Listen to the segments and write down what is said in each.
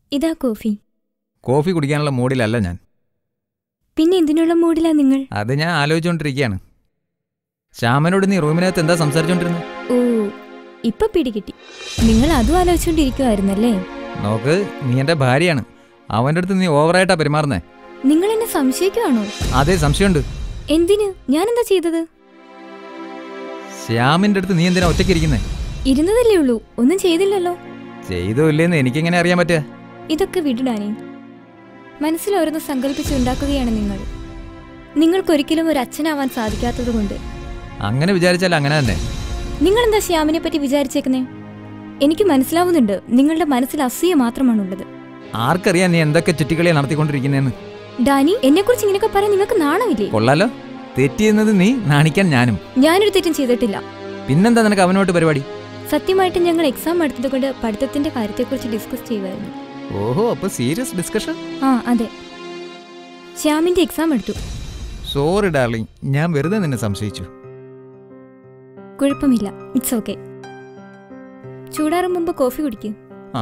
ഇതാ coffee coffee കുടിക്കാനുള്ള മൂഡിലല്ല ഞാൻ പിന്നെ എന്തിനുള്ള മൂഡിലാ നിങ്ങൾ അത് ഞാൻ ആലോചിച്ചുകൊണ്ടിരിക്കുകയാണ് ശ്യാമനോട് നീ റൂമിനകത്ത് എന്താ സംസാരിച്ചോണ്ടിരുന്നത് ഓ ഇപ്പൊ പിടികിട്ടി നിങ്ങൾ അതും ആലോചിച്ചുകൊണ്ടിരിക്കുവായിരുന്നല്ലേ നോക്ക് നീ എൻ്റെ ഭാര്യയാണ് അവൻ്റെ അടുത്ത് നീ ഓവറായിട്ടാ പെരുമാറുന്നേ നിങ്ങൾ എന്നെ സംശയിക്കുവാണോ അതേ സംശയമുണ്ട് എന്തിന് ഞാനെന്താ ചെയ്തത് ശ്യാമിൻ്റെ അടുത്ത് നീ എന്തിനാ ഒറ്റയ്ക്കിരിക്കുന്നേ ഇരുന്നതല്ലേ ഉള്ളൂ ഒന്നും ചെയ്തില്ലല്ലോ ചെയ്തോ ഇല്ലേന്ന് എനിക്കെങ്ങനെ അറിയാൻ പറ്റുക ഇതൊക്കെ വിടുടാനേ മനസ്സിൽ ഓരോന്ന് സങ്കല്പിച്ചുണ്ടാക്കുകയാണ് നിങ്ങൾ നിങ്ങൾക്കൊരിക്കലും ഒരു അച്ഛനാവാൻ സാധിക്കാത്തതുകൊണ്ട് അങ്ങനെ വിചാരിച്ചാൽ അങ്ങനെ തന്നെ നിങ്ങൾ എന്താ ശ്യാമിനെ പറ്റി വിചാരിച്ചേക്കുന്നേ എനിക്ക് മനസ്സിലാവുന്നുണ്ട് നിങ്ങളുടെ മനസ്സിൽ അസൂയ മാത്രമാണുള്ളത് ആർക്കറിയാം നീ എന്തൊക്കെ ചുറ്റിക്കളിയാ നടത്തിക്കൊണ്ടിരിക്കുന്നതെന്ന് ഡാനി എന്നെക്കുറിച്ച് ഇങ്ങനെയൊക്കെ പറയാൻ നിങ്ങൾക്ക് നാണമില്ലേ കൊള്ളാലോ തെറ്റിയെന്നത് നീ നാണിക്കാൻ ഞാനും ഞാനൊരു തെറ്റും ചെയ്തിട്ടില്ല പിന്നെന്താ നിനക്ക് അവനോട്ട് പരിപാടി സത്യമായിട്ട് ഞങ്ങൾ എക്സാം എടുത്തതുകൊണ്ട് പഠിത്തത്തിന്റെ കാര്യത്തെക്കുറിച്ച് ഡിസ്കസ് ചെയ്യുമായിരുന്നു ഓഹോ അപ്പൊ സീരിയസ് ഡിസ്കഷൻ ആ അതെ ശ്യാമിന്റെ എക്സാം എടുത്തു സോറി ഡാർലിംഗ് ഞാൻ വെറുതെ നിന്നെ സംശയിച്ചു കുഴപ്പമില്ല ഇറ്റ്സ് ഓക്കെ ചൂടാറും മുമ്പ് കോഫി കുടിക്കൂ ആ.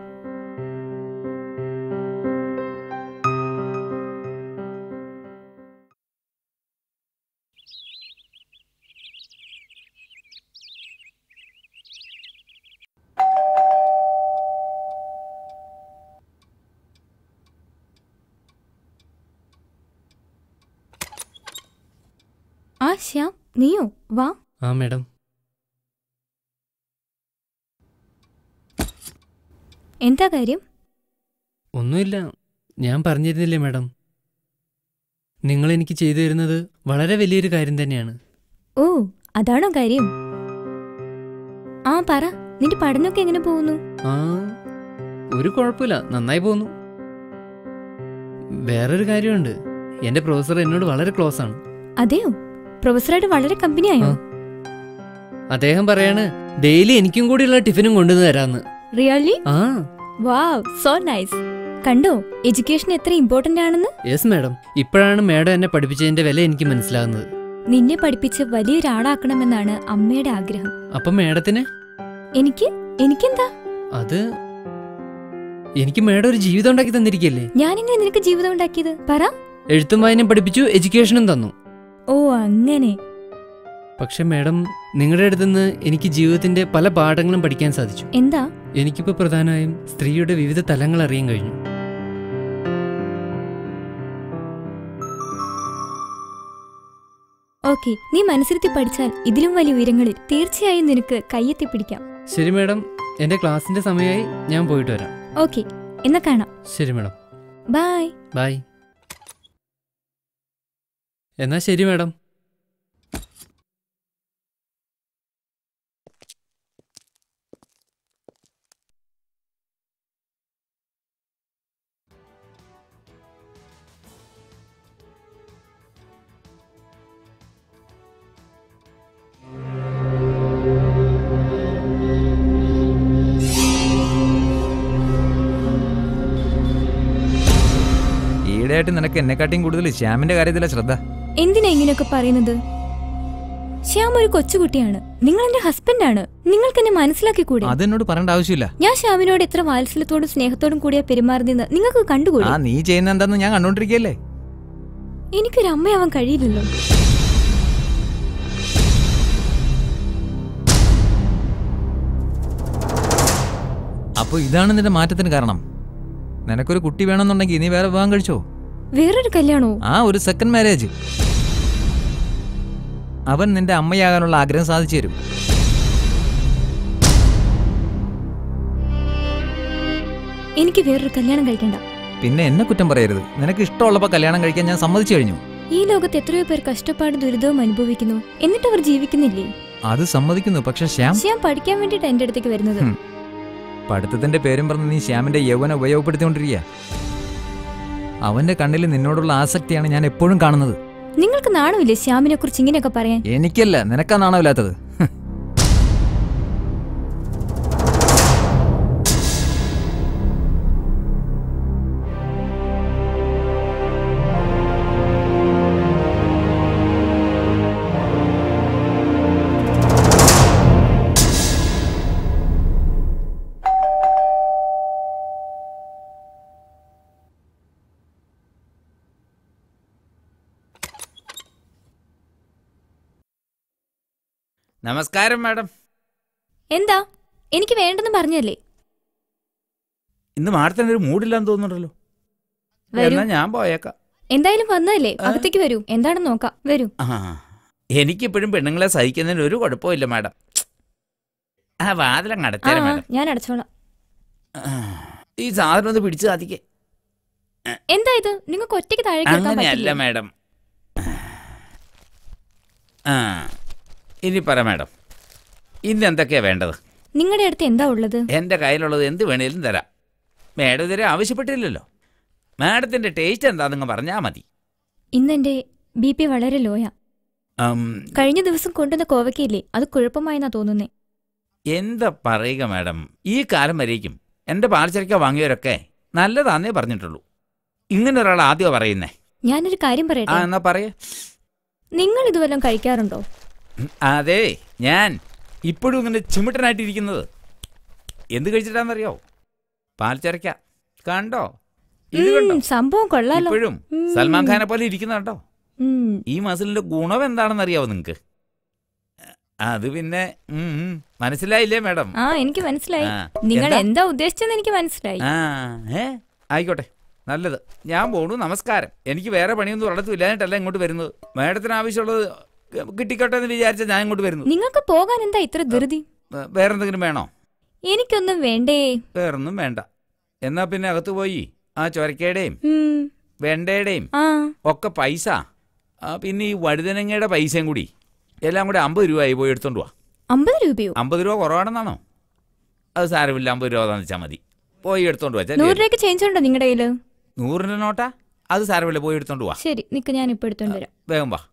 ആ ശ്യാം നീയോ വാ ആ മേഡം എന്താ കാര്യം ഒന്നുമില്ല ഞാൻ പറഞ്ഞിരുന്നില്ലേ മേഡം നിങ്ങൾ എനിക്ക് ചെയ്തു തരുന്നത് വളരെ വലിയൊരു കാര്യം തന്നെയാണ് ഓ അതാണോ കാര്യം ആ പറ നിന്റെ പഠനമൊക്കെ എങ്ങനെ പോകുന്നു ആ ഒരു കുഴപ്പമില്ല നന്നായി പോകുന്നു വേറൊരു കാര്യമുണ്ട് എൻ്റെ പ്രൊഫസർ എന്നോട് വളരെ ക്ലോസ് ആണ് അതെയോ പ്രൊഫസറായിട്ട് വളരെ കമ്പനിയായോ ആ. അദ്ദേഹം പറയാണ് ഡെയിലി എനിക്കും കൂടിയുള്ള ടിഫിനും കൊണ്ടുവന്ന് തരാന്ന് റിയലി ആ വാവ് സോ നൈസ് കണ്ടോ എഡ്യൂക്കേഷൻ എത്ര ഇമ്പോർട്ടന്റ് ആണെന്ന് യെസ് മേഡം ഇപ്പോഴാണ് മേഡം എന്നെ പഠിപ്പിച്ചതിന്റെ വില എനിക്ക് മനസ്സിലാകുന്നത് നിന്നെ പഠിപ്പിച്ച് വലിയൊരാളാക്കണമെന്നാണ് അമ്മയുടെ ആഗ്രഹം അപ്പം മേഡത്തിന് എനിക്ക് എനിക്കെന്താ അത് എനിക്ക് മേഡം ഒരു ജീവിതം ഉണ്ടാക്കി തന്നിരിക്കല്ലേ ഞാനെങ്ങനെ നിനക്ക് ജീവിതം ഉണ്ടാക്കിയത് പറ എഴുത്തും വായനയും പഠിപ്പിച്ചു എഡ്യൂക്കേഷനും തന്നു ഓ അങ്ങനെ പക്ഷെ മാഡം നിങ്ങളുടെ അടുത്തുനിന്ന് എനിക്ക് ജീവിതത്തിന്റെ പല പാഠങ്ങളും പഠിക്കാൻ സാധിച്ചു എന്താ എനിക്കിപ്പോൾ പ്രധാനമായും സ്ത്രീയുടെ വിവിധ തലങ്ങൾ അറിയാൻ കഴിഞ്ഞു ഓക്കെ നീ മനസ്സിരുത്തി പഠിച്ചാൽ ഇതിലും വലിയ ഉയരങ്ങളിൽ തീർച്ചയായും നിനക്ക് കയ്യെത്തി പിടിക്കാം ശരി മാഡം എൻ്റെ ക്ലാസ്സിന്റെ സമയമായി ഞാൻ പോയിട്ട് വരാം ഓക്കെ എന്നാ കാണാം ശരി മാഡം ബൈ ബൈ എന്നാ ശരി മാഡം ഈടെയായിട്ട് നിനക്ക് എന്നെക്കാട്ടിയും കൂടുതൽ ശ്യാമിന്റെ കാര്യത്തിലാ ശ്രദ്ധ എന്തിനാ ഇങ്ങനെയൊക്കെ പറയുന്നത് ശ്യാം ഒരു കൊച്ചുകുട്ടിയാണ് നിങ്ങൾ എന്റെ ഹസ്ബൻഡാണ് നിങ്ങൾക്ക് എന്നെ മനസ്സിലാക്കി കൂടെ അതെന്നോട് പറയേണ്ട ആവശ്യമില്ല ഞാൻ ശ്യാമിനോട് എത്ര വാത്സല്യത്തോടും സ്നേഹത്തോടും കൂടിയാ പെരുമാറുന്നതെന്ന് നിങ്ങൾക്ക് കണ്ടുകൂടെ ആ നീ ചെയ്യുന്ന എന്താന്ന് ഞാൻ കണ്ടോണ്ടിരിക്കല്ലേ എനിക്കൊരു അമ്മയാവാൻ കഴിയില്ലല്ലോ അപ്പൊ ഇതാണ് നിന്റെ മാറ്റത്തിന് കാരണം നിനക്കൊരു കുട്ടി വേണമെന്നുണ്ടെങ്കിൽ നീ വേറെ വിവാഹം കഴിച്ചോ വേറൊരു കല്യാണോ ആ ഒരു സെക്കൻഡ് മാരേജ് അവൻ നിന്റെ അമ്മയാകാനുള്ള ആഗ്രഹം സാധിച്ചു തരും എനിക്ക് വേറൊരു കല്യാണം കഴിക്കണ്ട പിന്നെ എന്നെ കുറ്റം പറയരുത് നിനക്ക് ഇഷ്ടമുള്ളപ്പോ കല്യാണം കഴിക്കാൻ ഞാൻ സമ്മതിച്ചു കഴിഞ്ഞു ഈ ലോകത്ത് എത്രയോ പേർ കഷ്ടപ്പാട് ദുരിതവും അനുഭവിക്കുന്നു എന്നിട്ട് അവർ ജീവിക്കുന്നില്ലേ അത് സമ്മതിക്കുന്നു പക്ഷെ ശ്യാം ശ്യാം പഠിക്കാൻ വേണ്ടിട്ട് എന്റെ അടുത്തേക്ക് വരുന്നത് ഹും. പഠിത്തത്തിന്റെ പേരും പറഞ്ഞ് നീ ശ്യാമിന്റെ യൗവന ഉപയോഗപ്പെടുത്തിക്കൊണ്ടിരിക്കുക അവന്റെ കണ്ണിൽ നിന്നോടുള്ള ആസക്തിയാണ് ഞാൻ എപ്പോഴും കാണുന്നത് നിങ്ങൾക്ക് നാണമില്ലേ ശ്യാമിനെ കുറിച്ച് ഇങ്ങനെയൊക്കെ പറയാൻ എനിക്കല്ല നിനക്കാ നാണമില്ലാത്തത് ഹ്. നമസ്കാരം മാഡം എന്താ എനിക്ക് വേണ്ടെന്ന് പറഞ്ഞല്ലേ ഇന്ന് മാഡത്തിന് ഒരു മൂഡില്ലാന്ന് തോന്നുന്നുണ്ടല്ലോ വരൂ എന്നാ ഞാൻ പോയേക്കാം എന്തായാലും വന്നതല്ലേ ആ. അകത്തേക്ക് വരൂ എന്താണെന്ന് നോക്കാം വരൂ ആ എനിക്കിപ്പോഴും പെണ്ണുങ്ങളെ സഹിക്കുന്നതിന് ഒരു കുഴപ്പമില്ല മാഡം ആ വാതിലങ്ങ് ആ അടച്ചേരാം ആ, മാഡം ഞാൻ അടച്ചോളാം ആ, ഈ സാധനം ഒന്ന് പിടിച്ചു സാധിക്കേ എന്താ ഇത് നിങ്ങൾക്ക് ഒറ്റയ്ക്ക് താഴേക്ക് വെക്കാൻ അങ്ങനെയല്ല പറ്റില്ലേ മാഡം ആ ഇനി പറ മാഡം ഇന്ന് എന്തൊക്കെയാ വേണ്ടത് നിങ്ങളുടെ അടുത്ത് എന്താ ഉള്ളത് എൻ്റെ കയ്യിലുള്ളത് എന്ത് വേണേലും തരാം മാഡം ഇതുവരെ ആവശ്യപ്പെട്ടില്ലല്ലോ മാഡത്തിൻ്റെ ടേസ്റ്റ് എന്താണെന്ന് പറഞ്ഞാൽ മതി ഇന്ന് എന്റെ ബി പി വളരെ ലോയാ ഉം, കഴിഞ്ഞ ദിവസം കൊണ്ടുവന്ന കോവയ്ക്കയില്ലേ അത് കുഴപ്പമായെന്നാ തോന്നുന്നേ എന്താ പറയുക മാഡം ഈ കാലം വരേക്കും എൻ്റെ പാൽച്ചരക്ക വാങ്ങിയവരൊക്കെ നല്ലതാന്നേ പറഞ്ഞിട്ടുള്ളൂ ഇങ്ങനെ ഒരാൾ ആദ്യം പറയുന്നേ ഞാനൊരു കാര്യം ആ പറയട്ടെ എന്നാ പറയേ നിങ്ങൾ ഇതുവല്ലം കഴിക്കാറുണ്ടോ അതെ ഞാൻ ഇപ്പോഴും ഇങ്ങനെ ചിമിട്ടനായിട്ടിരിക്കുന്നത് എന്ത് കഴിച്ചിട്ടാന്നറിയോ പാൽച്ചരക്ക കണ്ടോ ഇത് കണ്ടോ ഉം, സംഭവം കൊള്ളാലോ ഇപ്പോഴും ഉം. സൽമാൻ ഖാനെ പോലെ ഇരിക്കുന്ന കണ്ടോ ഉം, ഈ മസിലിന്റെ ഗുണം എന്താണെന്ന് അറിയാവോ നിങ്ങക്ക് അത് പിന്നെ ഉം, ഉം, മനസ്സിലായില്ലേ മാഡം ആ എനിക്ക് മനസ്സിലായി ആ, നിങ്ങൾ എന്താ? എന്താ ഉദ്ദേശിച്ചെന്ന് എനിക്ക് മനസ്സിലായി ആ ഏ ആയിക്കോട്ടെ നല്ലത് ഞാൻ പോണു നമസ്കാരം എനിക്ക് വേറെ പണിയൊന്നും ഒരിടത്തും ഇല്ലാഞ്ഞിട്ടല്ല ഇങ്ങോട്ട് വരുന്നത് മാഡത്തിന് ആവശ്യമുള്ളത് കിട്ടിക്കോട്ടെ എന്ന് വിചാരിച്ച ഞാൻ ഇങ്ങോട്ട് വരുന്നു നിങ്ങൾക്ക് പോകാൻ എന്താ ഇത്ര ധൃതി വേ- വേറെ എന്തെങ്കിലും വേണോ എനിക്കൊന്നും വേണ്ടേ വേറൊന്നും വേണ്ട എന്നാ പിന്നെ അകത്ത് പോയി ആ ചൊരക്കയുടെയും ഉം, വെണ്ടയുടെയും ആ ഒക്കെ പൈസ ആ, പിന്നെ ഈ വഴുതനങ്ങയുടെ പൈസയും കൂടി എല്ലാം കൂടി അമ്പത് രൂപയായി പോയി എടുത്തോണ്ട് വാ അമ്പത് രൂപയോ അമ്പത് രൂപ കുറവാണെന്നാണോ അത് സാരമില്ല അമ്പത് രൂപ തന്നു വെച്ചാൽ മതി പോയി എടുത്തോണ്ട് വാ നൂറ് ചെല്ലേ രൂപയ്ക്ക് ചേഞ്ച് ഉണ്ടോ നിങ്ങളുടെ കയ്യില് നൂറിൻ്റെ നോട്ടാ അത് സാരമില്ല പോയി എടുത്തോണ്ട് വാ ശരി നിക്ക് ഞാൻ ഇപ്പൊ എടുത്തോണ്ട് വരാം വേഗം വാ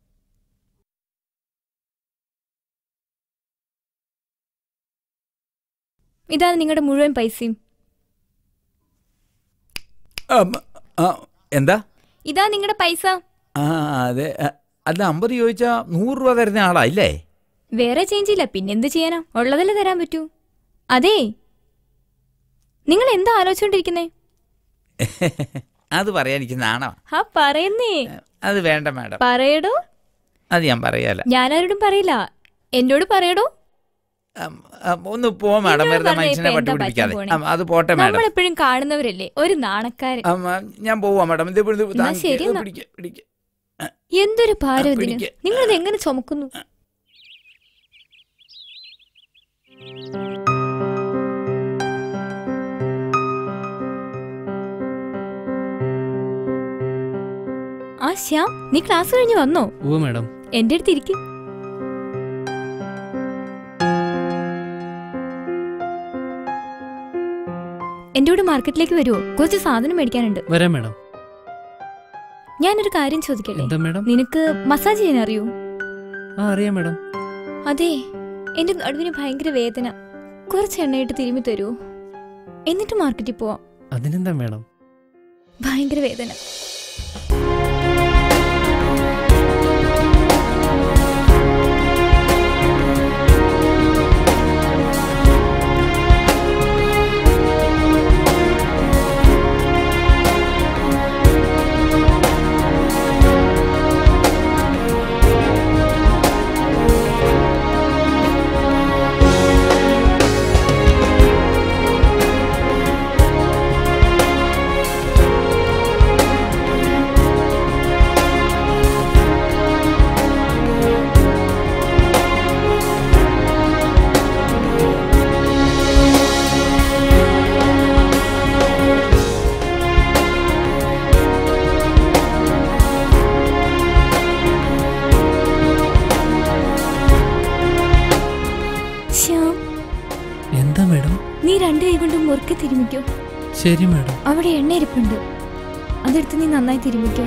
ഇതാണ് നിങ്ങളുടെ മുഴുവൻ പൈസയും അം, ആ, എന്താ ഇതാ നിങ്ങളുടെ പൈസ ആ അതെ അ, അല്ല അമ്പത് ചോദിച്ചാ നൂറ് രൂപ തരുന്ന ആളാ ഇല്ലേ വേറെ ചേഞ്ച് ഇല്ല പിന്നെന്ത് ചെയ്യാനാ ഉള്ളതല്ലേ തരാൻ പറ്റൂ അതെ നിങ്ങൾ എന്താ ആലോചിച്ചോണ്ടിരിക്കുന്നേ അത് പറയാൻ എനിക്ക് നാണോ ആ പറയുന്നേ അത് വേണ്ട മാഡം പറയടോ അത് ഞാൻ പറയാല ഞാനാരോടും പറയില്ല എന്നോട് പറയടോ അം, അം, ഒന്ന് പോ മാഡം നിങ്ങൾ വെറുതെ പറഞ്ഞ മനുഷ്യനെ ഇപ്പൊ എന്താ പട്ടുപിടിപ്പിക്കാതെ പറ്റാൻ പോണേ? അം, അത് പോട്ടെ മാഡം നമ്മളെപ്പോഴും കാണുന്നവരല്ലേ ഒരു നാണക്കാരൻ അം, ആ, ഞാൻ പോവാ മാഡം ഇത് ഇവിടുന്ന് എന്നാ താങ്ക് ശരി യു. എന്നാ. പിടിക്ക്, പിടിക്ക്. എന്തൊരു ഭാരം ആ, ഇതിന് പിടിക്ക്. നിങ്ങളിത് എങ്ങനെ ചുമക്കുന്നു ആ ശ്യാം നീ ക്ലാസ് കഴിഞ്ഞ് വന്നോ ഓ മാഡം എന്റെ അടുത്ത് ഇരിക്കും എന്റെ കൂടെ മാർക്കറ്റിലേക്ക് വരുമോ കുറച്ച് സാധനം മേടിക്കാനുണ്ട് വരാം മാഡം ഞാനൊരു കാര്യം ചോദിക്കട്ടെ എന്താ മാഡം നിനക്ക് മസാജ് ചെയ്യാൻ അറിയോ ആ അറിയാം മാഡം അതെ എന്റെ നടുവിന് ഭയങ്കര വേദന കുറച്ച് എണ്ണയിട്ട് തിരുമ്മി തരുമോ എന്നിട്ട് മാർക്കറ്റിൽ പോവാം അതിനെന്താ മാഡം ഭയങ്കര വേദന ശ്യാം എന്താ മാഡം നീ രണ്ടു കൈ കൊണ്ട് മുറുക്കി തിരുമിക്കോ ശരി മാഡം അവിടെ എണ്ണ ഇരിപ്പുണ്ട് അതെടുത്ത് നീ നന്നായി തിരുമിക്കോ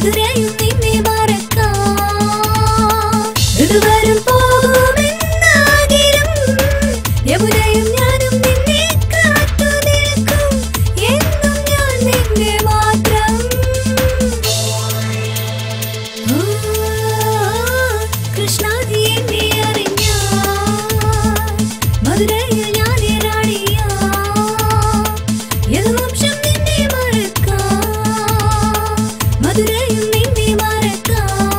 മധുരയും നിന്നെ മറക്കാം ഇതുവരും പോകുമെന്നാകിലും യമുനയും ഞാനും നിന്നെ കാത്തു നിൽക്കും എന്നും ഞാൻ നിന്നെ മാത്രം ഓ, കൃഷ്ണ നീ എന്നെ അറിഞ്ഞാൽ മധുരയിൽ ഞാൻ റാണിയാ യദുവംശം നിന്നെ മറക്കാം മധുരയും നിന്നെ മറക്കാം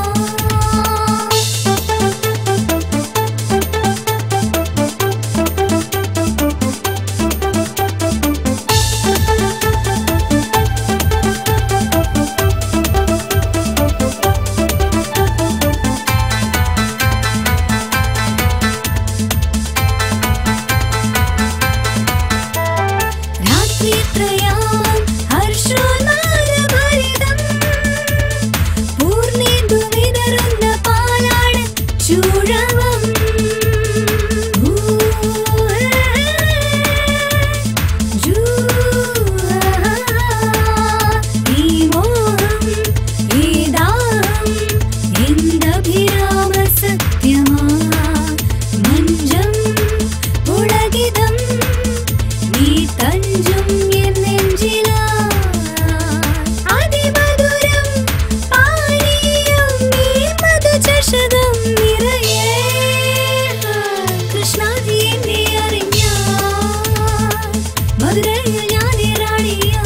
രാത്രിത്രയാം ഹർഷോന്മാദഭരിതം പൂർണ്ണേന്ദു വിതറുന്ന പാലാട് ചൂഴവം ഊ, ജൂ, ഈ മോഹം ഈ ദാഹം എന്തഭിരാമ സത്യമാ മഞ്ചം പുളകിതം നീ തഞ്ചും എൻ നെഞ്ചിലാ അതിമധുരം പാനീയം നീ മധുചഷകം നിറയെ കൃഷ്ണ നീ എന്നെ അറിഞ്ഞാൽ മധുരയിൽ ഞാൻ റാണിയാ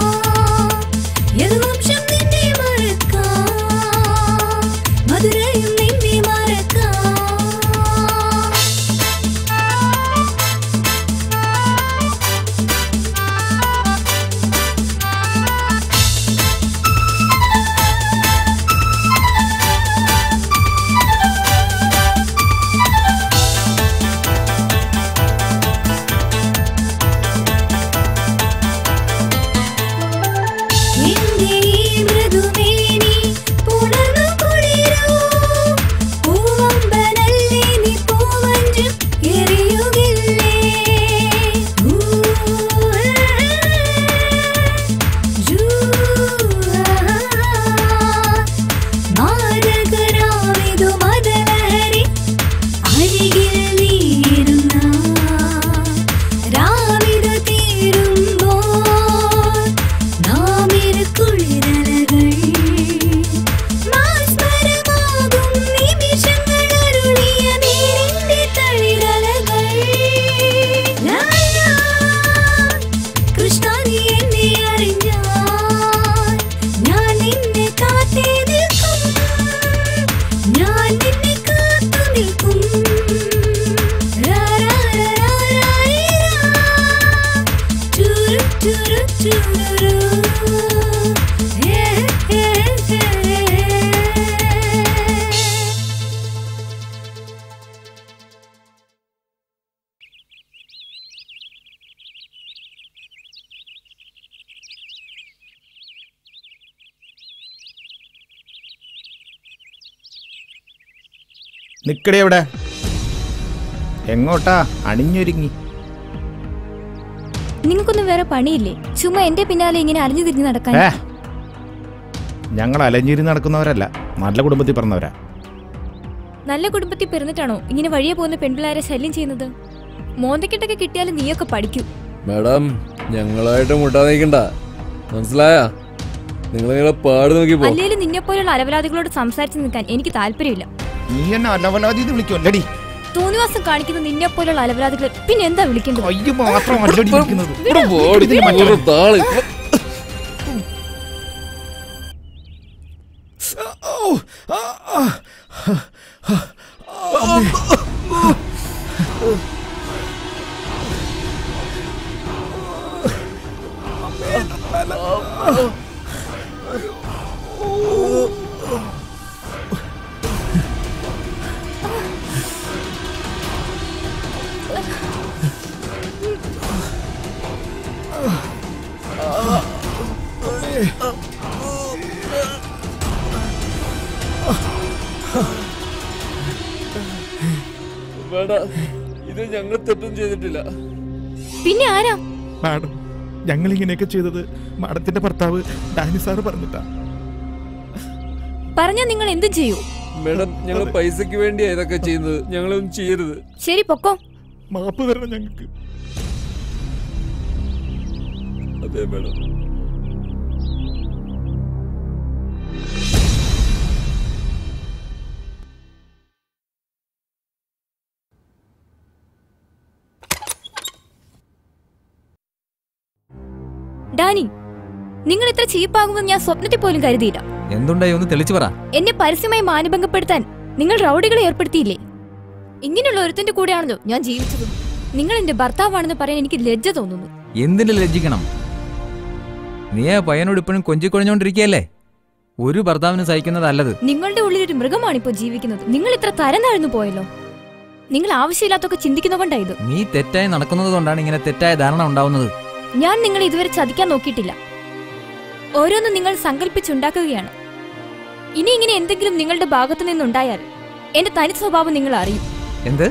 യദുവംശം നിന്നെ മറക്കാം മധുരയും നിന്നെ മറക്കാം എന്റെ ഈ മൃദുമേനി പുണർന്നു കുളിരൂ പൂവമ്പനല്ലേ നീ പൂവഞ്ചും എറിയുകില്ലേ ഊ, ജൂ, മാരകരാമിതു മദലഹരി അരികിൽ നീരുന്ന രാവിതു തീരുമ്പോൾ നാമിരുക്കുളിരലകൾ മാസ്മരമാകും നിമിഷങ്ങൾ അരുളിയ നീരിന്റെ തളിരലകൾ ലാ, ലാ. കൃഷ്ണ നീ എന്നെ അറിഞ്ഞാൽ ഞാൻ നിന്നെ കാത്തേ നിൽക്കും ഞാൻ നിന്നെ കാത്തു നിൽക്കും രാ, രാ, രാ, രാ, രാ, രാ. ചുരു, ചുരു, ചുരുരു. ഏ, ഏ, ഏ. നിക്കടി എവിടെ എങ്ങോട്ടാ അണിഞ്ഞൊരുങ്ങി നിങ്ങൾക്കൊന്നും വേറെ പണിയില്ലേ ചുമ്മാ എന്റെ പിന്നാലെ ഇങ്ങനെ അലിഞ്ഞു തിരിഞ്ഞു നടക്കാൻ ഏ ഞങ്ങൾ അലഞ്ഞിരി നടക്കുന്നവരല്ല നല്ല കുടുംബത്തിൽ പറഞ്ഞവരാ നല്ല കുടുംബത്തിൽ പിറന്നിട്ടാണോ ഇങ്ങനെ വഴിയെ പോകുന്ന പെൺപിള്ളേരെ ശല്യം ചെയ്യുന്നത് മോന്തക്കെട്ടൊക്കെ കിട്ടിയാലും നീയൊക്കെ പഠിക്കൂ മാഡം ഞങ്ങളായിട്ട് മുട്ടാ നീക്കണ്ട മനസ്സിലായ നിങ്ങളിങ്ങനെ പാട് നോക്കി പോ അല്ലേലും നിന്നെപ്പോലുള്ള അലവലാദികളോട് സംസാരിച്ചു നിൽക്കാൻ എനിക്ക് താല്പര്യമില്ല നീ എന്നെ അലവലാതി വിളിക്കുമല്ലടി തോന്നിവാസം കാണിക്കുന്ന നിന്നെപ്പോലുള്ള അലവലാദികൾ പിന്നെ എന്താ വിളിക്കേണ്ടത് കയ്യ് മാത്രം അല്ലടി വിളിക്കുന്നത് ഇവിടെ പോടി, നൂറ് താള് വേണ്ട ഇത് ഞങ്ങൾ തെറ്റും ചെയ്തിട്ടില്ല പിന്നെ ആരാ മാഡം ഞങ്ങൾ ഇങ്ങനെയൊക്കെ ചെയ്തത് മാഡത്തിന്റെ ഭർത്താവ് ഡാനി സാറ് പറഞ്ഞിട്ടാ പറഞ്ഞാൽ നിങ്ങൾ എന്തും ചെയ്യൂ മേഡം ഞങ്ങൾ പൈസക്ക് വേണ്ടിയാ ഇതൊക്കെ ചെയ്യുന്നത് ഞങ്ങളൊന്നും ചെയ്യരുത് ശരി പൊക്കോ മാപ്പ് തരണം ഞങ്ങൾക്ക് അതെ മേഡം ഡാനി നിങ്ങൾ ഇത്ര ചീപ്പാകുമെന്ന് ഞാൻ സ്വപ്നത്തിൽ പോലും കരുതിയില്ല എന്തുണ്ടായി ഒന്ന് തെളിച്ചു പറ എന്നെ പരസ്യമായി മാനഭംഗപ്പെടുത്താൻ നിങ്ങൾ റൗഡികളെ ഏർപ്പെടുത്തിയില്ലേ ഇങ്ങനെയുള്ള ഒരുത്തിന്റെ കൂടെയാണല്ലോ ഞാൻ ജീവിച്ചത് നിങ്ങൾ എന്റെ ഭർത്താവാണെന്ന് പറയാൻ എനിക്ക് ലജ്ജ തോന്നുന്നു എന്തിന്റെ ലജ്ജിക്കണം നീ ആ പയ്യനോട് ഇപ്പോഴും കൊഞ്ചിക്കൊഴഞ്ഞോണ്ടിരിക്കുകയല്ലേ ഒരു ഭർത്താവിന് സഹിക്കുന്നതല്ലത് നിങ്ങളുടെ ഉള്ളിൽ ഒരു മൃഗമാണിപ്പോ ജീവിക്കുന്നത് നിങ്ങൾ ഇത്ര തരം താഴ്ന്നു പോയല്ലോ നിങ്ങൾ ആവശ്യമില്ലാത്തൊക്കെ ചിന്തിക്കുന്ന കൊണ്ടായത് നീ തെറ്റായി നടക്കുന്നത് കൊണ്ടാണ് ഇങ്ങനെ തെറ്റായ ധാരണ ഉണ്ടാവുന്നത് ഞാൻ നിങ്ങളെ ഇതുവരെ ചതിക്കാൻ നോക്കിയിട്ടില്ല ഓരോന്നും നിങ്ങൾ സങ്കല്പിച്ചുണ്ടാക്കുകയാണ് ഇനി ഇങ്ങനെ എന്തെങ്കിലും നിങ്ങളുടെ ഭാഗത്തു നിന്നുണ്ടായാൽ എന്റെ തനി സ്വഭാവം നിങ്ങൾ അറിയും എന്ത്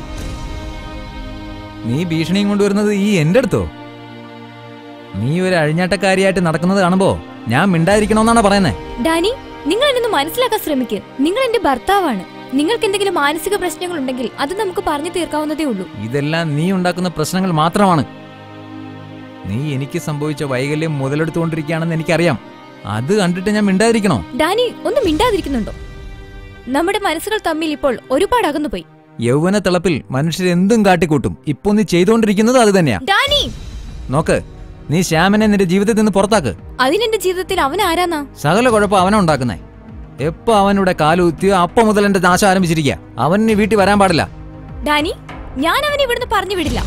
നീ ഭീഷണിയും കൊണ്ടുവരുന്നത് ഈ എന്റെ അടുത്തോ നീ ഒരു അഴിഞ്ഞാട്ടക്കാരിയായിട്ട് നടക്കുന്നത് കാണുമ്പോ ഞാൻ മിണ്ടാതിരിക്കണമെന്നാണ് പറയുന്നേ ഡാനി നിങ്ങൾ എന്നൊന്ന് മനസ്സിലാക്കാൻ ശ്രമിക്ക് നിങ്ങൾ എന്റെ ഭർത്താവാണ് നിങ്ങൾക്ക് എന്തെങ്കിലും മാനസിക പ്രശ്നങ്ങൾ ഉണ്ടെങ്കിൽ അത് നമുക്ക് പറഞ്ഞു തീർക്കാവുന്നതേ ഉള്ളൂ ഇതെല്ലാം നീ ഉണ്ടാക്കുന്ന പ്രശ്നങ്ങൾ മാത്രമാണ് നീ എനിക്ക് സംഭവിച്ച വൈകല്യം മുതലെടുത്തുകൊണ്ടിരിക്കുകയാണെന്ന് എനിക്കറിയാം അത് കണ്ടിട്ട് ഞാൻ മിണ്ടാതിരിക്കണോ ഡാനി ഒന്ന് മിണ്ടാതിരിക്കുന്നുണ്ടോ നമ്മുടെ മനസ്സുകൾ തമ്മിൽ ഇപ്പോൾ ഒരുപാട് അകന്നുപോയി യൗവന തിളപ്പിൽ മനുഷ്യർ എന്തും കാട്ടിക്കൂട്ടും ഇപ്പൊ നീ ചെയ്തുകൊണ്ടിരിക്കുന്നത് അത് തന്നെയാ ഡാനി നോക്ക് നീ ശ്യാമനെ നിന്റെ ജീവിതത്തിൽ നിന്ന് പുറത്താക്ക് അതിനെന്റെ ജീവിതത്തിൽ അവൻ ആരാന്നാ സകല കുഴപ്പം അവനാ ഉണ്ടാക്കുന്നേ എപ്പോ അവനിവിടെ കാലുകുത്തിയോ അപ്പൊ മുതൽ എന്റെ നാശം ആരംഭിച്ചിരിക്കുക അവൻ ഇനി വീട്ടിൽ വരാൻ പാടില്ല ഡാനി ഞാൻ അവനെ ഇവിടുന്ന് പറഞ്ഞു വിടില്ല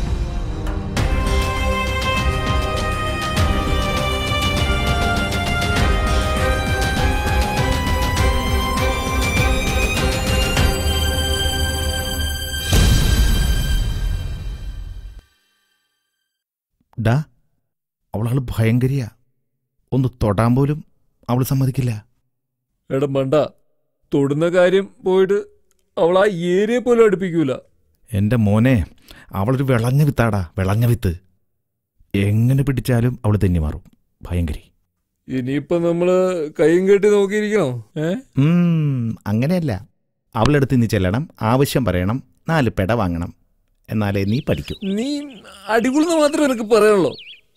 ഡാ അവളാള് ഭയങ്കരിയാ ഒന്ന് തൊടാൻ പോലും അവൾ സമ്മതിക്കില്ല എടാ മണ്ട തൊടുന്ന കാര്യം പോയിട്ട് അവൾ ആ ഏരിയ പോലും അടുപ്പിക്കൂല എൻ്റെ മോനെ അവളൊരു വിളഞ്ഞ വിത്താടാ വിളഞ്ഞ വിത്ത് എങ്ങനെ പിടിച്ചാലും അവൾ തെന്നി മാറും ഭയങ്കരി ഇനിയിപ്പൊ നമ്മള് കൈയും കെട്ടി നോക്കിയിരിക്കണോ ഏ ഉം, അങ്ങനെയല്ല അവളെടുത്ത് നീ ചെല്ലണം ആവശ്യം പറയണം നാല് പെട വാങ്ങണം എന്നാലേ നീ പഠിക്കൂ നീ അടിപൊളിന്ന് മാത്രമേ എനിക്ക് പറയാനുള്ളൂ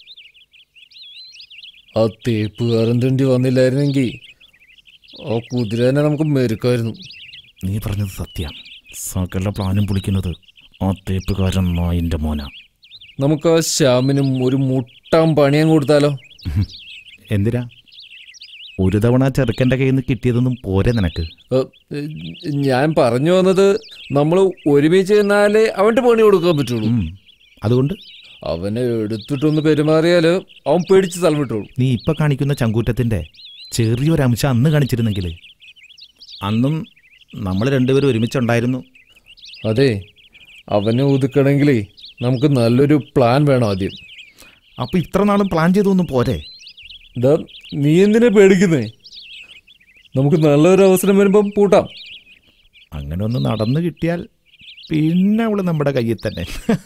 ആ തേപ്പുകാരൻ തണ്ടി വന്നില്ലായിരുന്നെങ്കിൽ ആ കുതിരനെ നമുക്ക് മെരുക്കായിരുന്നു നീ പറഞ്ഞത് സത്യം സകല പ്ലാനും പൊളിക്കുന്നത് ആ തേപ്പുകാരൻ നായിൻ്റെ മോന നമുക്ക് ആ ശ്യാമിനും ഒരു മുട്ടാൻ പണിയാൻ കൊടുത്താലോ എന്തിനാ ഒരു തവണ ആ ചെറുക്കൻ്റെ കയ്യിൽ നിന്ന് കിട്ടിയതൊന്നും പോരെ നിനക്ക് ഏ, ഞാൻ പറഞ്ഞു വന്നത് നമ്മൾ ഒരുമിച്ച് നിന്നാലേ അവൻ്റെ പണി കൊടുക്കാൻ പറ്റുള്ളൂ ഉം, അതുകൊണ്ട് അവനെ എടുത്തിട്ടൊന്ന് പെരുമാറിയാല് അവൻ പേടിച്ച് സ്ഥലം വിട്ടോളൂ നീ ഇപ്പം കാണിക്കുന്ന ചങ്കൂറ്റത്തിൻ്റെ ചെറിയൊരംശം അന്ന് കാണിച്ചിരുന്നെങ്കിൽ അന്നും നമ്മൾ രണ്ടുപേരും ഒരുമിച്ചുണ്ടായിരുന്നു അതെ അവനെ ഒതുക്കണമെങ്കിലേ നമുക്ക് നല്ലൊരു പ്ലാൻ വേണം ആദ്യം അപ്പോൾ ഇത്ര നാളും പ്ലാൻ ചെയ്തൊന്നും പോരെ ഇതാ നീ എന്തിനാ പേടിക്കുന്നേ നമുക്ക് നല്ലൊരു അവസരം വരുമ്പം പൂട്ടാം അങ്ങനെ ഒന്ന് നടന്നു കിട്ടിയാൽ പിന്നെ അവള് നമ്മുടെ കയ്യിൽ തന്നെ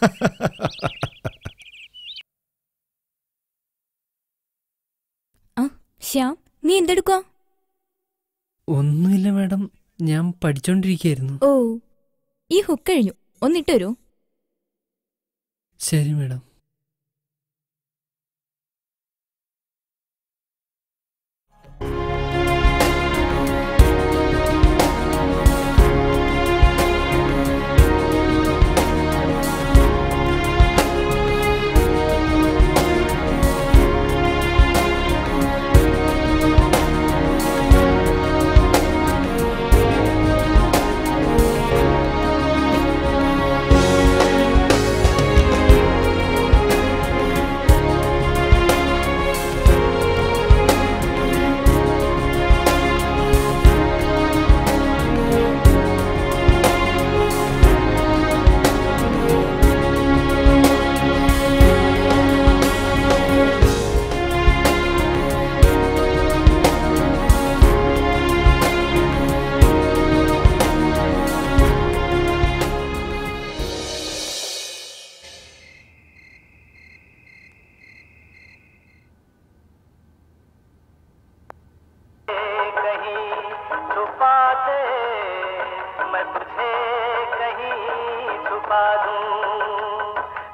ശ്യാം നീ എന്തെടുക്കുക ഒന്നുമില്ല മാഡം ഞാൻ പഠിച്ചോണ്ടിരിക്കുകയായിരുന്നു ഓ ഈ ഹുക്ക് കഴിഞ്ഞു ഒന്നിട്ടൊരു ശരി മാഡം ആ छुपा दे मैं तुझे कहीं छुपा दूं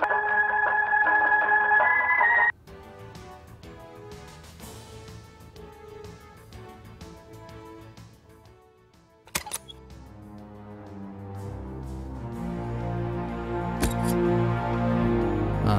ആ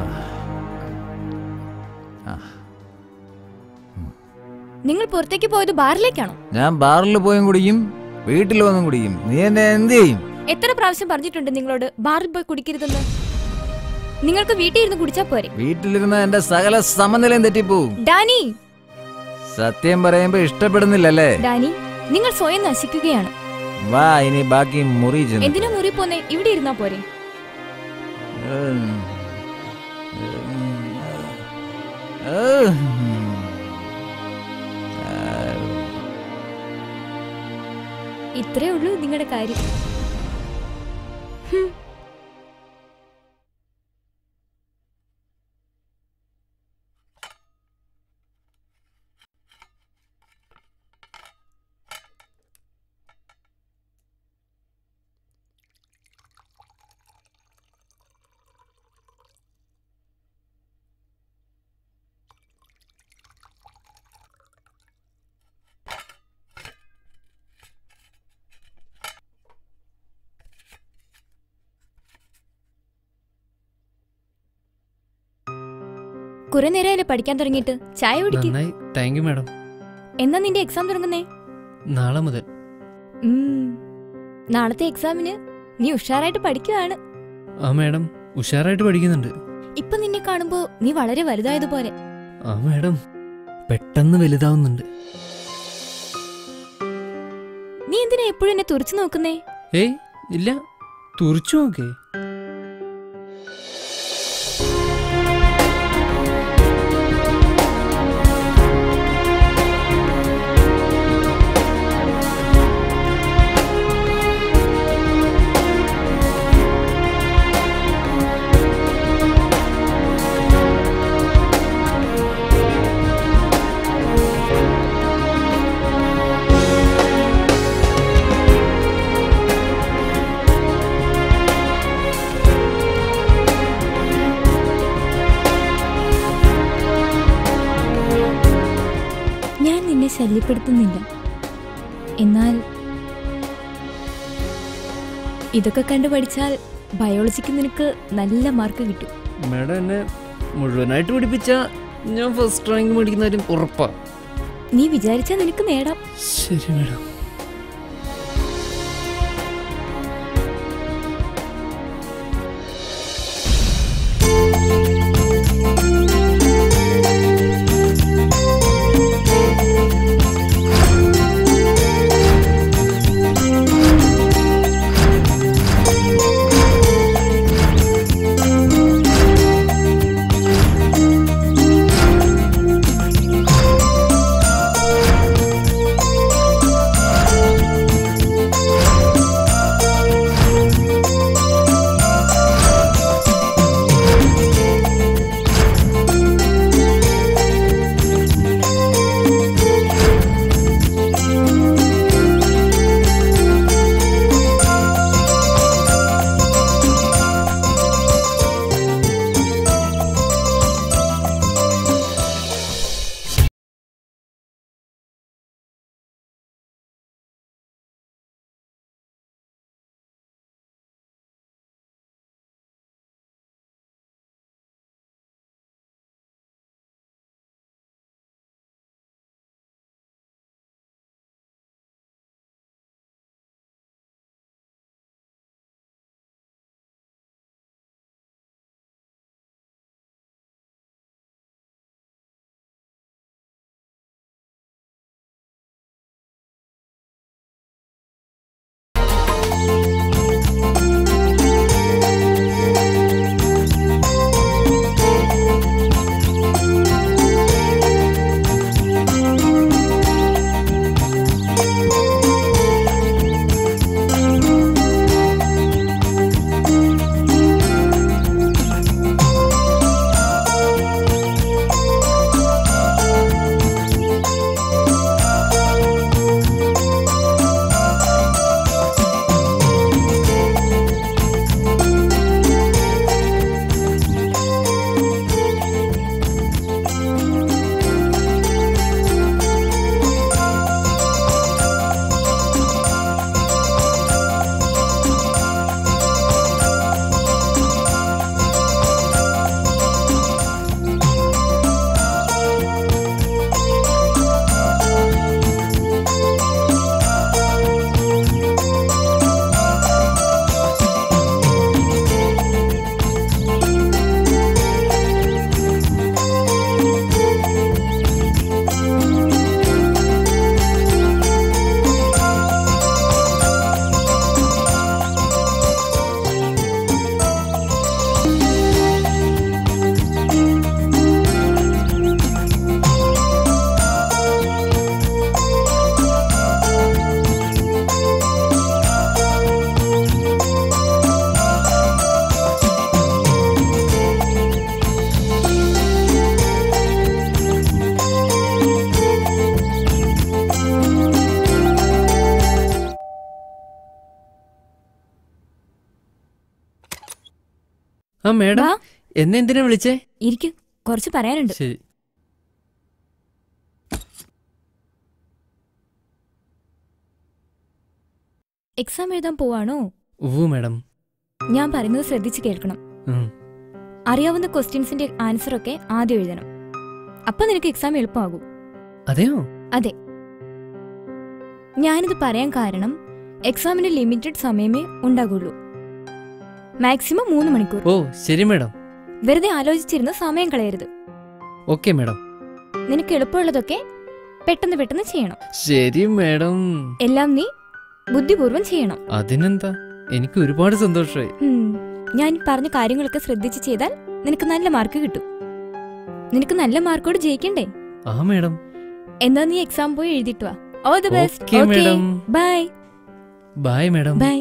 നിങ്ങൾ പുറത്തേക്ക് പോയത് ബാറിലേക്കാണോ ഞാൻ ബാറിൽ പോയും കുടിക്കും വീട്ടിൽ വന്നും കുടിക്കും നീ എന്നെ എന്ത് ചെയ്യും എത്ര പ്രാവശ്യം പറഞ്ഞിട്ടുണ്ട് നിങ്ങളോട് ബാറിൽ പോയി കുടിക്കരുതെന്ന് നിങ്ങൾക്ക് വീട്ടിൽ ഇരുന്ന് കുടിച്ചാ പോരെ വീട്ടിലിരുന്ന എന്റെ സകല സമനിലയും തെറ്റിപ്പോവും ഡാനി സത്യം പറയുമ്പോ ഇഷ്ടപ്പെടുന്നില്ലല്ലേ ഡാനി നിങ്ങൾ സ്വയം നശിക്കുകയാണ് വാ ഇനി ബാക്കി മുറി ചെന്ന് എന്തിനാ മുറി പോന്നെ ഇവിടെ ഇരുന്നാ പോരെ ഉം. ഉം. ഇത്രേ ഉള്ളൂ നിങ്ങളുടെ കാര്യം ഹും. കുറെ നേരമല്ലേ പഠിക്കാൻ തുടങ്ങിയിട്ട് ചായ കുടിക്ക് നന്നായി താങ്ക് യു മാഡം എന്നാ നിന്റെ എക്സാം തുടങ്ങുന്നേ നാളെ മുതൽ ഉം. നാളത്തെ എക്സാമിന് നീ ഉഷാറായിട്ട് പഠിക്കുവാണ് ആ മാഡം ഉഷാറായിട്ട് പഠിക്കുന്നുണ്ട് ഇപ്പൊ നിന്നെ കാണുമ്പോ നീ വളരെ വലുതായതുപോലെ ആ മാഡം പെട്ടെന്ന് വലുതാവുന്നുണ്ട് നീ എന്തിനാ എപ്പോഴും എന്നെ തുറച്ചു നോക്കുന്നേ ഏയ് ഇല്ല തുറിച്ചു നോക്കേ ഞാൻ നിന്നെ ശല്യപ്പെടുത്തുന്നില്ല എന്നാൽ ഇതൊക്കെ കണ്ടു പഠിച്ചാൽ ബയോളജിക്ക് നിനക്ക് നല്ല മാർക്ക് കിട്ടും മാഡം എന്നെ മുഴുവനായിട്ട് പഠിപ്പിച്ച ഞാൻ ഫസ്റ്റ് റാങ്ക് മേടിക്കുന്ന കാര്യം ഉറപ്പാ നീ വിചാരിച്ചാൽ നിനക്ക് നേടാം ശരി മാഡം ും ആ മേഡം വാ എന്നെ എന്തിനാ വിളിച്ചേ ഇരിക്കൂ കുറച്ച് പറയാനുണ്ട് ശരി എക്സാം എഴുതാൻ പോവാണോ ഉവ്വ് മേഡം ഞാൻ പറയുന്നത് ശ്രദ്ധിച്ച് കേൾക്കണം ഉം. അറിയാവുന്ന ക്വസ്റ്റ്യൻസിന്റെ ആൻസർ ഒക്കെ ആദ്യം എഴുതണം അപ്പൊ നിനക്ക് എക്സാം എളുപ്പമാകും അതെയോ അതെ ഞാനിത് പറയാൻ കാരണം എക്സാമിന് ലിമിറ്റഡ് സമയമേ ഉണ്ടാകുള്ളൂ മാക്സിമം മൂന്ന് മണിക്കൂർ ഓ ശരി മേഡം വെറുതെ ആലോചിച്ചിരുന്ന് സമയം കളയരുത് ഓക്കെ മേഡം നിനക്ക് എളുപ്പമുള്ളതൊക്കെ പെട്ടെന്ന് പെട്ടെന്ന് ചെയ്യണം ശരി മേഡം എല്ലാം നീ ബുദ്ധിപൂർവ്വം ചെയ്യണം അതിനെന്താ എനിക്ക് ഒരുപാട് സന്തോഷമായി ഉം. ഞാൻ ഈ പറഞ്ഞ കാര്യങ്ങളൊക്കെ ശ്രദ്ധിച്ച് ചെയ്താൽ നിനക്ക് നല്ല മാർക്ക് കിട്ടും നിനക്ക് നല്ല മാർക്കോട് ജയിക്കണ്ടേ ആ മേഡം എന്നാ നീ എക്സാം പോയി എഴുതിട്ട് വാ all the best okay madam bye bye madam bye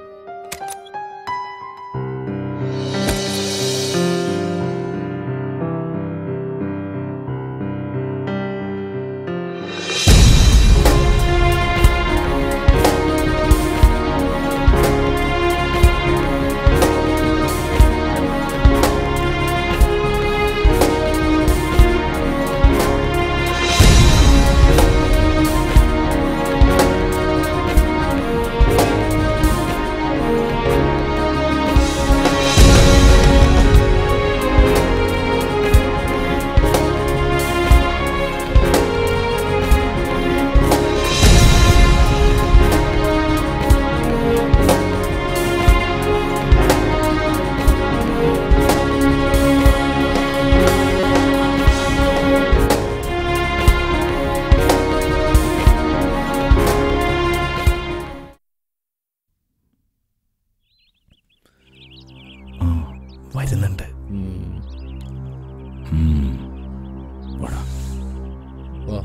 ആ, വരുന്നുണ്ട് ഉം. ഉം. വാടാ. വാ.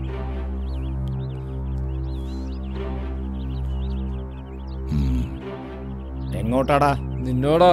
ഉം. എങ്ങോട്ടാടാ നിന്നോടാ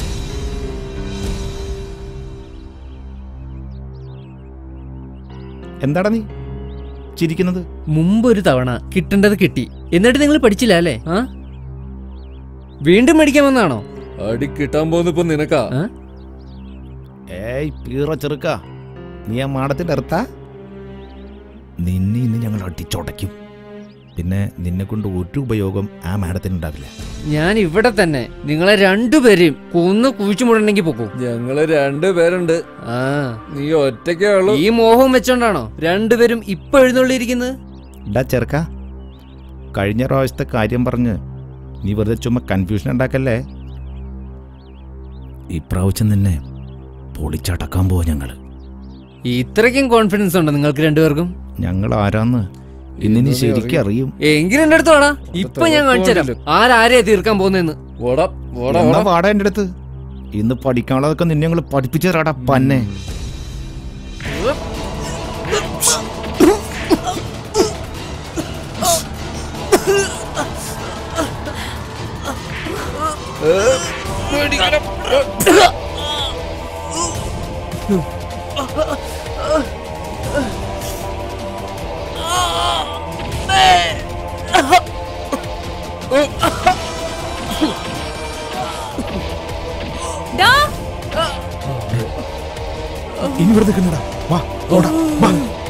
എന്താടാ നീ ചിരിക്കുന്നത് മുമ്പൊരു തവണ കിട്ടേണ്ടത് കിട്ടി എന്നിട്ട് നിങ്ങൾ പഠിച്ചില്ല അല്ലേ ആ വീണ്ടും മേടിക്കാൻ വന്നാണോ അടി കിട്ടാൻ പോകുന്നിപ്പോ നിനക്കാ ആ? ഏയ് പീറ ചെറുക്ക നീ ആ മാടത്തിന്റെ അടുത്താ നിന്നെ ഇന്ന് ഞങ്ങൾ അടിച്ചോടയ്ക്കും പിന്നെ നിന്നെ കൊണ്ട് ഒരു ഉപയോഗം ആ മാഡത്തിന് ഉണ്ടാവില്ല ഞാൻ ഇവിടെ തന്നെ നിങ്ങളെ രണ്ടുപേരെയും കൊന്ന് കുഴിച്ചു മുടണ്ടെങ്കിൽ പോക്കൂ ഞങ്ങള് രണ്ടുപേരുണ്ട് ആ നീ ഒറ്റയ്ക്കേ ഉള്ളൂ ഈ മോഹം വെച്ചോണ്ടാണോ രണ്ടുപേരും ഇപ്പൊ എഴുന്നള്ളിയിരിക്കുന്നത് ഇടാ ചെറുക്ക കഴിഞ്ഞ പ്രാവശ്യത്തെ കാര്യം പറഞ്ഞ് നീ വെറുതെ ചുമ്മാ കൺഫ്യൂഷൻ ഉണ്ടാക്കല്ലേ ഇപ്രാവശ്യം നിന്നെ പൊളിച്ചടക്കാൻ പോവാ ഞങ്ങള് ഇത്രയ്ക്കും കോൺഫിഡൻസ് ഉണ്ടോ നിങ്ങൾക്ക് രണ്ടുപേർക്കും ഞങ്ങൾ ആരാന്ന് ഇന്ന് നീ ഇന്ന് നീ ശരിക്കും അറിയും എങ്കിലും എന്റെ അടുത്ത് വാടാ ഇപ്പൊ ഞാൻ കാണിച്ചുതരാം ആരാരെയാ തീർക്കാൻ പോകുന്നെന്ന് ഓടാ ഓടാ എന്നാ ഓടാ വാടാ എൻ്റെ അടുത്ത് ഇന്ന് പഠിക്കാനുള്ളതൊക്കെ നിന്നെ ഞങ്ങൾ പഠിപ്പിച്ചു തരാടാ പന്നെ ഡാ ഇനി വെറുതെ കണ്ണടാ വാ ഓടാ വാ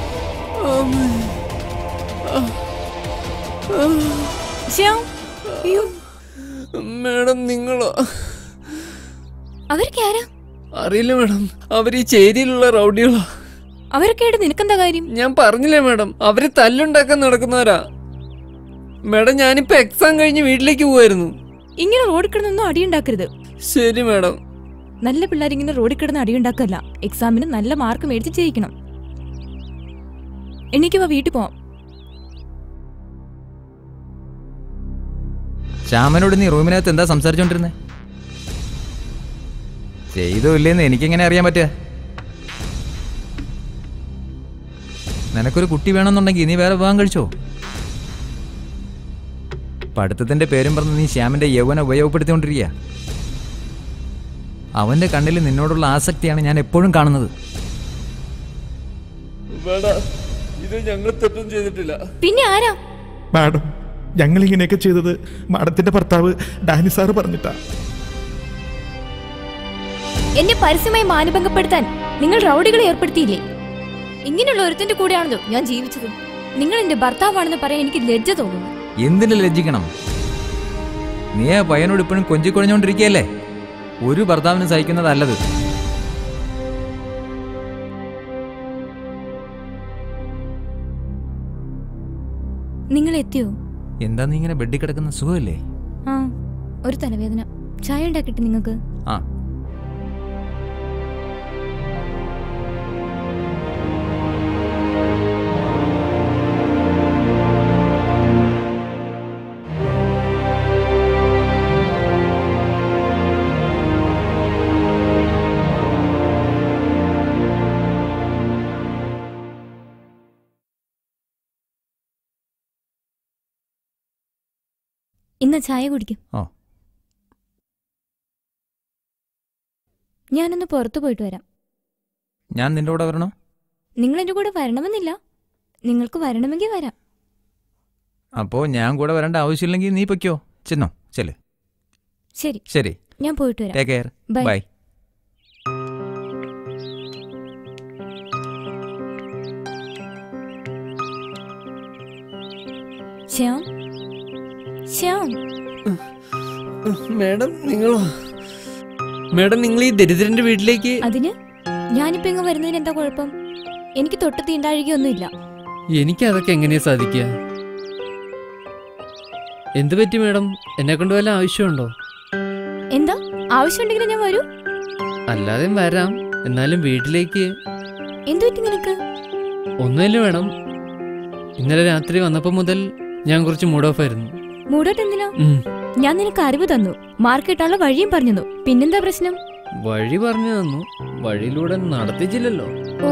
ശ്യാം അയ്യോ മേഡം നിങ്ങളോ അവരൊക്കെ ആരാ അറിയില്ല മേഡം അവർ ഈ ചേരിയിലുള്ള റൗഡികളോ അവരൊക്കെ ആയിട്ട് നിനക്കെന്താ കാര്യം ഞാൻ പറഞ്ഞില്ലേ മേഡം അവര് തല്ലുണ്ടാക്കാൻ നടക്കുന്നവരാ മേഡം ഞാനിപ്പോ എക്സാം കഴിഞ്ഞ് വീട്ടിലേക്ക് പോവായിരുന്നു ഇങ്ങനെ റോഡിൽ കിടന്നൊന്നും അടിയുണ്ടാക്കരുത് ശരി മേഡം നല്ല പിള്ളേർ ഇങ്ങനെ റോഡിൽ കിടന്ന് അടിയുണ്ടാക്കല്ല എക്സാമിന് നല്ല മാർക്ക് മേടിച്ച് ജയിക്കണം എണീക്ക് വാ വീട്ടിൽ പോവാം ശ്യാമനോട് നീ റൂമിനകത്ത് എന്താ സംസാരിച്ചോണ്ടിരുന്നേ ചെയ്തോ ഇല്ലേന്ന് എനിക്കെങ്ങനെ അറിയാൻ പറ്റുക നിനക്കൊരു കുട്ടി വേണമെന്നുണ്ടെങ്കിൽ നീ വേറെ വിവാഹം കഴിച്ചോ പഠിത്തത്തിന്റെ പേരും പറഞ്ഞ് നീ ശ്യാമിന്റെ യൗവന ഉപയോഗപ്പെടുത്തിക്കൊണ്ടിരിക്കുക അവന്റെ കണ്ണിൽ നിന്നോടുള്ള ആസക്തിയാണ് ഞാൻ എപ്പോഴും കാണുന്നത് വേണ്ട ഇത് ഞങ്ങൾ തെറ്റും ചെയ്തിട്ടില്ല പിന്നെ ആരാ മാഡം ഞങ്ങൾ ഇങ്ങനെയൊക്കെ ചെയ്തത് മാഡത്തിന്റെ ഭർത്താവ് ഡാനി സാറ് പറഞ്ഞിട്ടാ എന്നെ പരസ്യമായി മാനഭംഗപ്പെടുത്താൻ നിങ്ങൾ റൗഡികളെ ഏർപ്പെടുത്തിയില്ലേ ഇങ്ങനെയുള്ള ഒരുത്തിന്റെ കൂടെയാണല്ലോ ഞാൻ ജീവിച്ചത് നിങ്ങൾ എന്റെ ഭർത്താവാണെന്ന് പറയാൻ എനിക്ക് ലജ്ജ തോന്നുന്നു എന്തിനു ലജ്ജിക്കണം നീ ആ പയ്യനോട് ഇപ്പോഴും കൊഞ്ചിക്കൊഴിഞ്ഞോണ്ടിരിക്കുകയല്ലേ ഒരു ഭർത്താവിന് സഹിക്കുന്നതല്ലത് നിങ്ങൾ എത്തിയോ എന്താ നീ ഇങ്ങനെ ബെഡിൽ കിടക്കുന്ന സുഖമല്ലേ ആ ഒരു തലവേദന ചായ ഉണ്ടാക്കിട്ട് നിങ്ങൾക്ക് ആ ഇന്ന് ചായ കുടിക്കും ആ. ഞാനൊന്ന് പുറത്തു പോയിട്ട് വരാം ഞാൻ നിന്റെ കൂടെ വരണോ നിങ്ങൾ എന്റെ കൂടെ വരണമെന്നില്ല നിങ്ങൾക്ക് വരണമെങ്കിൽ വരാം അപ്പോ ഞാൻ കൂടെ വരേണ്ട ആവശ്യമില്ലെങ്കിൽ നീ പൊയ്ക്കോ ചെന്നോ ചെല് ശരി ശരി ഞാൻ പോയിട്ട് വരാം take care bye bye Shyam Shyam madam നിങ്ങളോ മേഡം നിങ്ങൾ ഈ ദരിദ്രന്റെ വീട്ടിലേക്ക് അതിന് ഞാനിപ്പോ ഇങ്ങ് വരുന്നതിന് എന്താ കുഴപ്പം എനിക്ക് തൊട്ട് തീണ്ടാഴുകയൊന്നുമില്ല എനിക്ക് അതൊക്കെ എങ്ങനെയാ സാധിക്കുക എന്ത് പറ്റി മേഡം എന്നെ കൊണ്ട് വല്ല ആവശ്യമുണ്ടോ എന്താ ആവശ്യമുണ്ടെങ്കിൽ ഞാൻ വരൂ അല്ലാതെ വരാം എന്നാലും വീട്ടിലേക്ക് എന്തു പറ്റി നിനക്ക് ഒന്നുമില്ല മേഡം ഇന്നലെ രാത്രി വന്നപ്പോൾ മുതൽ ഞാൻ കുറച്ച് മൂഡ് ഓഫ് ആയിരുന്നു മൂടോട്ട് എന്തിനാ ഉം. ഞാൻ നിനക്ക് അറിവ് തന്നു മാർക്ക് കിട്ടാനുള്ള വഴിയും പറഞ്ഞു തന്നു പിന്നെന്താ പ്രശ്നം വഴി പറഞ്ഞു തന്നു വഴിയിലൂടെ നടത്തിച്ചില്ലല്ലോ ഓ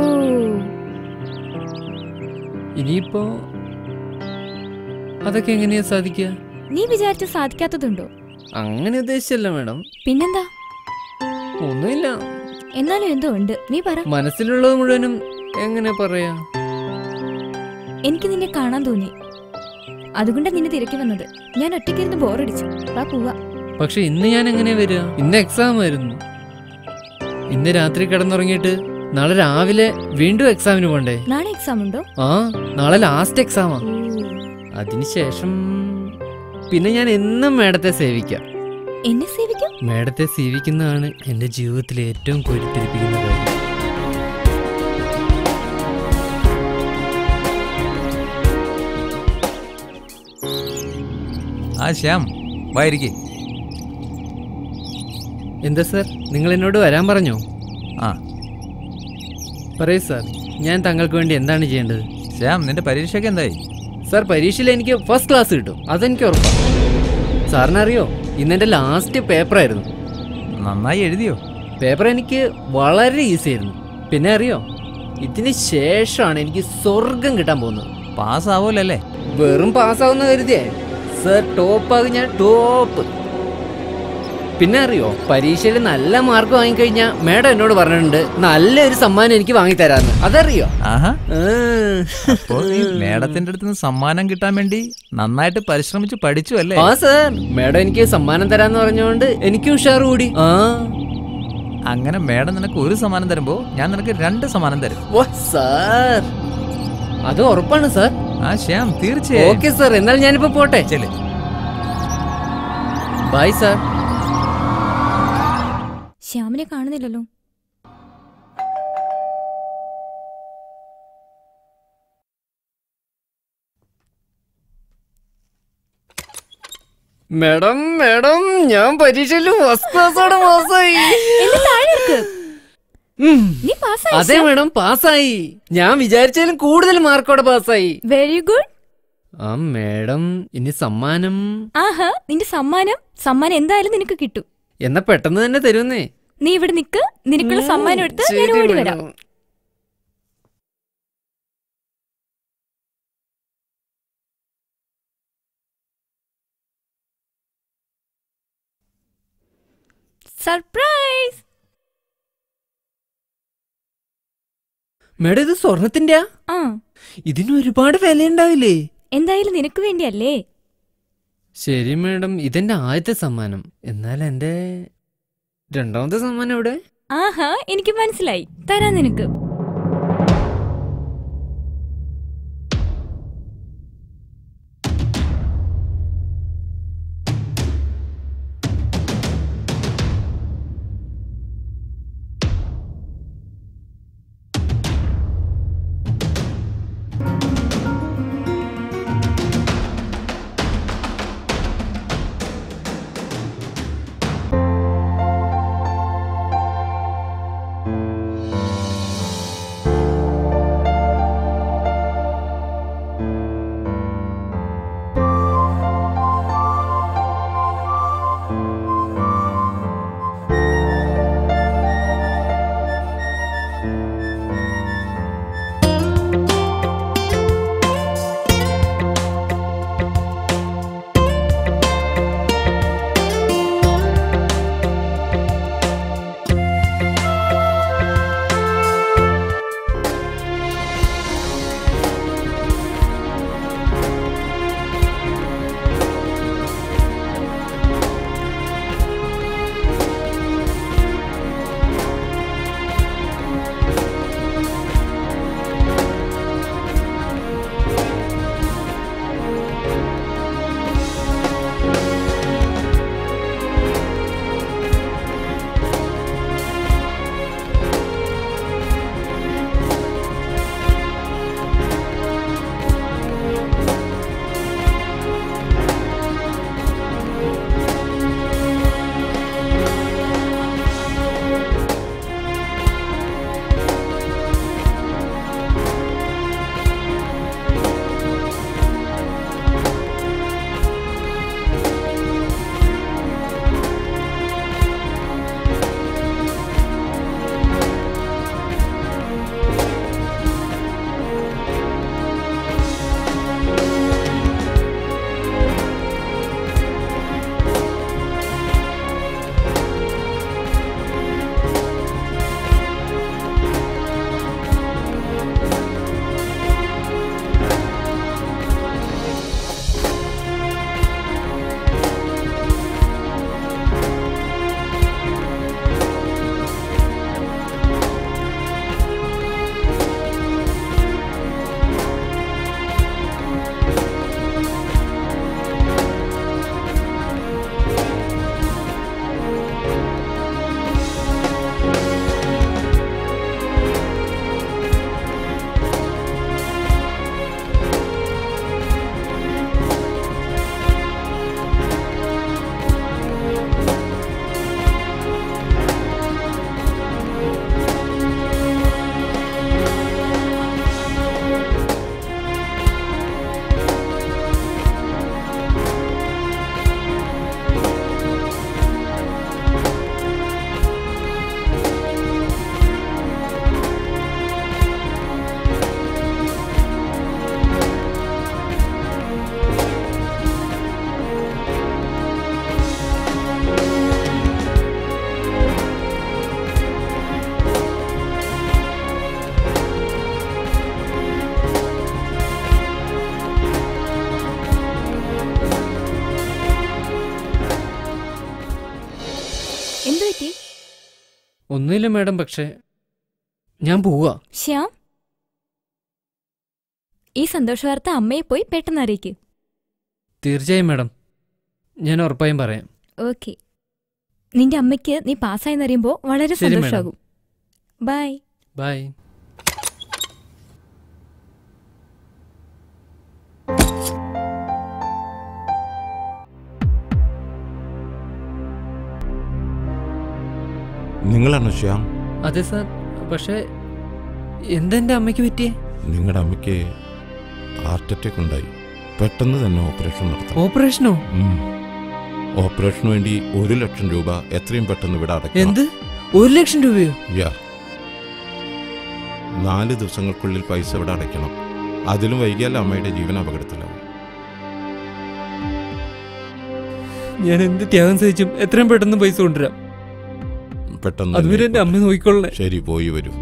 ഇനിയിപ്പോ അതൊക്കെ എങ്ങനെയാ സാധിക്കുക നീ വിചാരിച്ച സാധിക്കാത്തതുണ്ടോ അങ്ങനെ ഉദ്ദേശിച്ചല്ല മേഡം പിന്നെന്താ ഒന്നുമില്ല എന്നാലും എന്തോ ഉണ്ട് നീ പറ മനസ്സിലുള്ളത് മുഴുവനും എങ്ങനെ പറയാ എനിക്ക് നിന്നെ കാണാൻ തോന്നി അതുകൊണ്ടാ നിന്നെ തിരക്കി വന്നത് ഞാൻ ഒറ്റയ്ക്കിരുന്ന് ബോറടിച്ചു വാ പോവാ പക്ഷെ ഇന്ന് ഞാൻ എങ്ങനെ വരിക ഇന്ന് എക്സാം ആയിരുന്നു ഇന്ന് രാത്രി കിടന്നുറങ്ങിയിട്ട് നാളെ രാവിലെ വീണ്ടും എക്സാമിന് പോണ്ടേ നാളെ എക്സാം ഉണ്ടോ ആ നാളെ ലാസ്റ്റ് എക്സാമാ ഓ, അതിനുശേഷം പിന്നെ ഞാൻ എന്നും മേഡത്തെ സേവിക്കാം എന്നെ സേവിക്കും മേഡത്തെ സേവിക്കുന്നതാണ് എൻ്റെ ജീവിതത്തിലെ ഏറ്റവും കൊരുത്തിരിപ്പിക്കുന്ന കാര്യം ആ ശ്യാം വാ ഇരിക്ക് എന്താ സാർ നിങ്ങൾ എന്നോട് വരാൻ പറഞ്ഞോ ആ പറയൂ സാർ ഞാൻ താങ്കൾക്ക് വേണ്ടി എന്താണ് ചെയ്യേണ്ടത് ശ്യാം നിന്റെ പരീക്ഷയ്ക്ക് എന്തായി സാർ പരീക്ഷയിൽ എനിക്ക് ഫസ്റ്റ് ക്ലാസ് കിട്ടും അതെനിക്ക് ഉറപ്പാണ് സാറിനറിയോ ഇന്നെൻ്റെ ലാസ്റ്റ് പേപ്പറായിരുന്നു നന്നായി എഴുതിയോ പേപ്പർ എനിക്ക് വളരെ ഈസി ആയിരുന്നു പിന്നെ അറിയോ ഇതിന് ശേഷമാണ് എനിക്ക് സ്വർഗം കിട്ടാൻ പോകുന്നത് പാസ്സാവൂലല്ലേ വെറും പാസ്സാവുന്ന കരുതിയേ സർ ടോപ്പാകും ഞാൻ ടോപ്പ് പിന്നെ അറിയോ പരീക്ഷയിൽ നല്ല മാർക്ക് വാങ്ങിക്കഴിഞ്ഞാൽ മേഡം എന്നോട് പറഞ്ഞിട്ടുണ്ട് നല്ലൊരു സമ്മാനം എനിക്ക് വാങ്ങിത്തരാന്ന് അതറിയോ ആഹാ ആ. അപ്പോ നീ മേഡത്തിന്റെ അടുത്ത് നിന്ന് സമ്മാനം കിട്ടാൻ വേണ്ടി നന്നായിട്ട് പരിശ്രമിച്ച് പഠിച്ചു അല്ലേ ആ സർ മേഡം എനിക്ക് സമ്മാനം തരാന്ന് പറഞ്ഞുകൊണ്ട് എനിക്ക് ഉഷാറ് കൂടി ആ അങ്ങനെ മേഡം നിനക്ക് ഒരു സമ്മാനം തരുമ്പോ ഞാൻ നിനക്ക് രണ്ട് സമ്മാനം തരും ഓ സാർ അത് ഉറപ്പാണ് സാർ ആ ശ്യാം തീർച്ചയായും ഓക്കെ സാർ എന്നാൽ ഞാനിപ്പോ പോട്ടെ ചെല് ബൈ സാർ ശ്യാമിനെ കാണുന്നില്ലല്ലോ മേഡം മേഡം ഞാൻ പരീക്ഷയിൽ ഫസ്റ്റ് ക്ലാസ്സോടെ പാസ്സായി എന്നെ താഴെ ഇറക്ക്. നീ പാസ്സായി അതെ മേഡം പാസ്സായി ഞാൻ വിചാരിച്ചാലും കൂടുതൽ മാർക്കോടെ പാസ്സായി വെരി ഗുഡ് ആ മേഡം ഇനി സമ്മാനം ആഹാ നിന്റെ സമ്മാനം സമ്മാനം എന്തായാലും നിനക്ക് കിട്ടും എന്നാ പെട്ടെന്ന് തന്നെ തരുന്നേ നീ ഇവിടെ നിക്ക് നിനക്കുള്ള സമ്മാനം എടുത്ത് ഞാൻ ശരി, ഓടി വരാം മേഡം. സർപ്രൈസ് മേഡം ഇത് സ്വർണത്തിന്റെ ആ ഇതിന് ഒരുപാട് വിലയുണ്ടാവില്ലേ എന്തായാലും നിനക്ക് വേണ്ടിയല്ലേ ശരി മേഡം ഇതെന്റെ ആദ്യത്തെ സമ്മാനം എന്നാൽ എന്റെ രണ്ടാമത്തെ സമ്മാനം എവിടെ ആഹാ എനിക്ക് മനസ്സിലായി തരാം നിനക്ക് എന്തു പറ്റി ഒന്നുമില്ല മാഡം പക്ഷേ ഞാൻ പോവാ ശ്യാം ഈ സന്തോഷ വാർത്ത അമ്മയെ പോയി പെട്ടെന്ന് അറിയിക്ക് തീർച്ചയായും മാഡം ഞാൻ ഉറപ്പായും പറയാം ഓക്കെ നിന്റെ അമ്മയ്ക്ക് നീ പാസ്സായെന്നറിയുമ്പോൾ വളരെ ശരി, madam. സന്തോഷമാകും ബൈ ബൈ നിങ്ങളാണോ ശ്യാം അതെ സാർ പക്ഷേ എന്തെന്റെ അമ്മയ്ക്ക് പറ്റിയേ നിങ്ങളുടെ അമ്മയ്ക്ക് ഹാർട്ട് അറ്റാക്ക് ഉണ്ടായി പെട്ടെന്ന് തന്നെ ഓപ്പറേഷൻ നടത്തണം ഓപ്പറേഷനോ ഉം. ഓപ്പറേഷന് വേണ്ടി ഒരു ലക്ഷം രൂപ എത്രയും പെട്ടെന്ന് ഇവിടെ അടയ്ക്കണം എന്ത് ഒരു ലക്ഷം രൂപയോ യാ നാല് ദിവസങ്ങൾക്കുള്ളിൽ പൈസ ഇവിടെ അടയ്ക്കണം അതിലും വൈകിയാൽ അമ്മയുടെ ജീവൻ അപകടത്തിലാവും ഞാൻ എന്ത് ത്യാഗം സഹിച്ചും എത്രയും പെട്ടെന്ന് പൈസ കൊണ്ടുവരാം പെട്ടെന്ന് അതുവരെ തന്നെ എന്റെ അമ്മ നോക്കിക്കൊള്ളേ ശരി പോയി വരൂ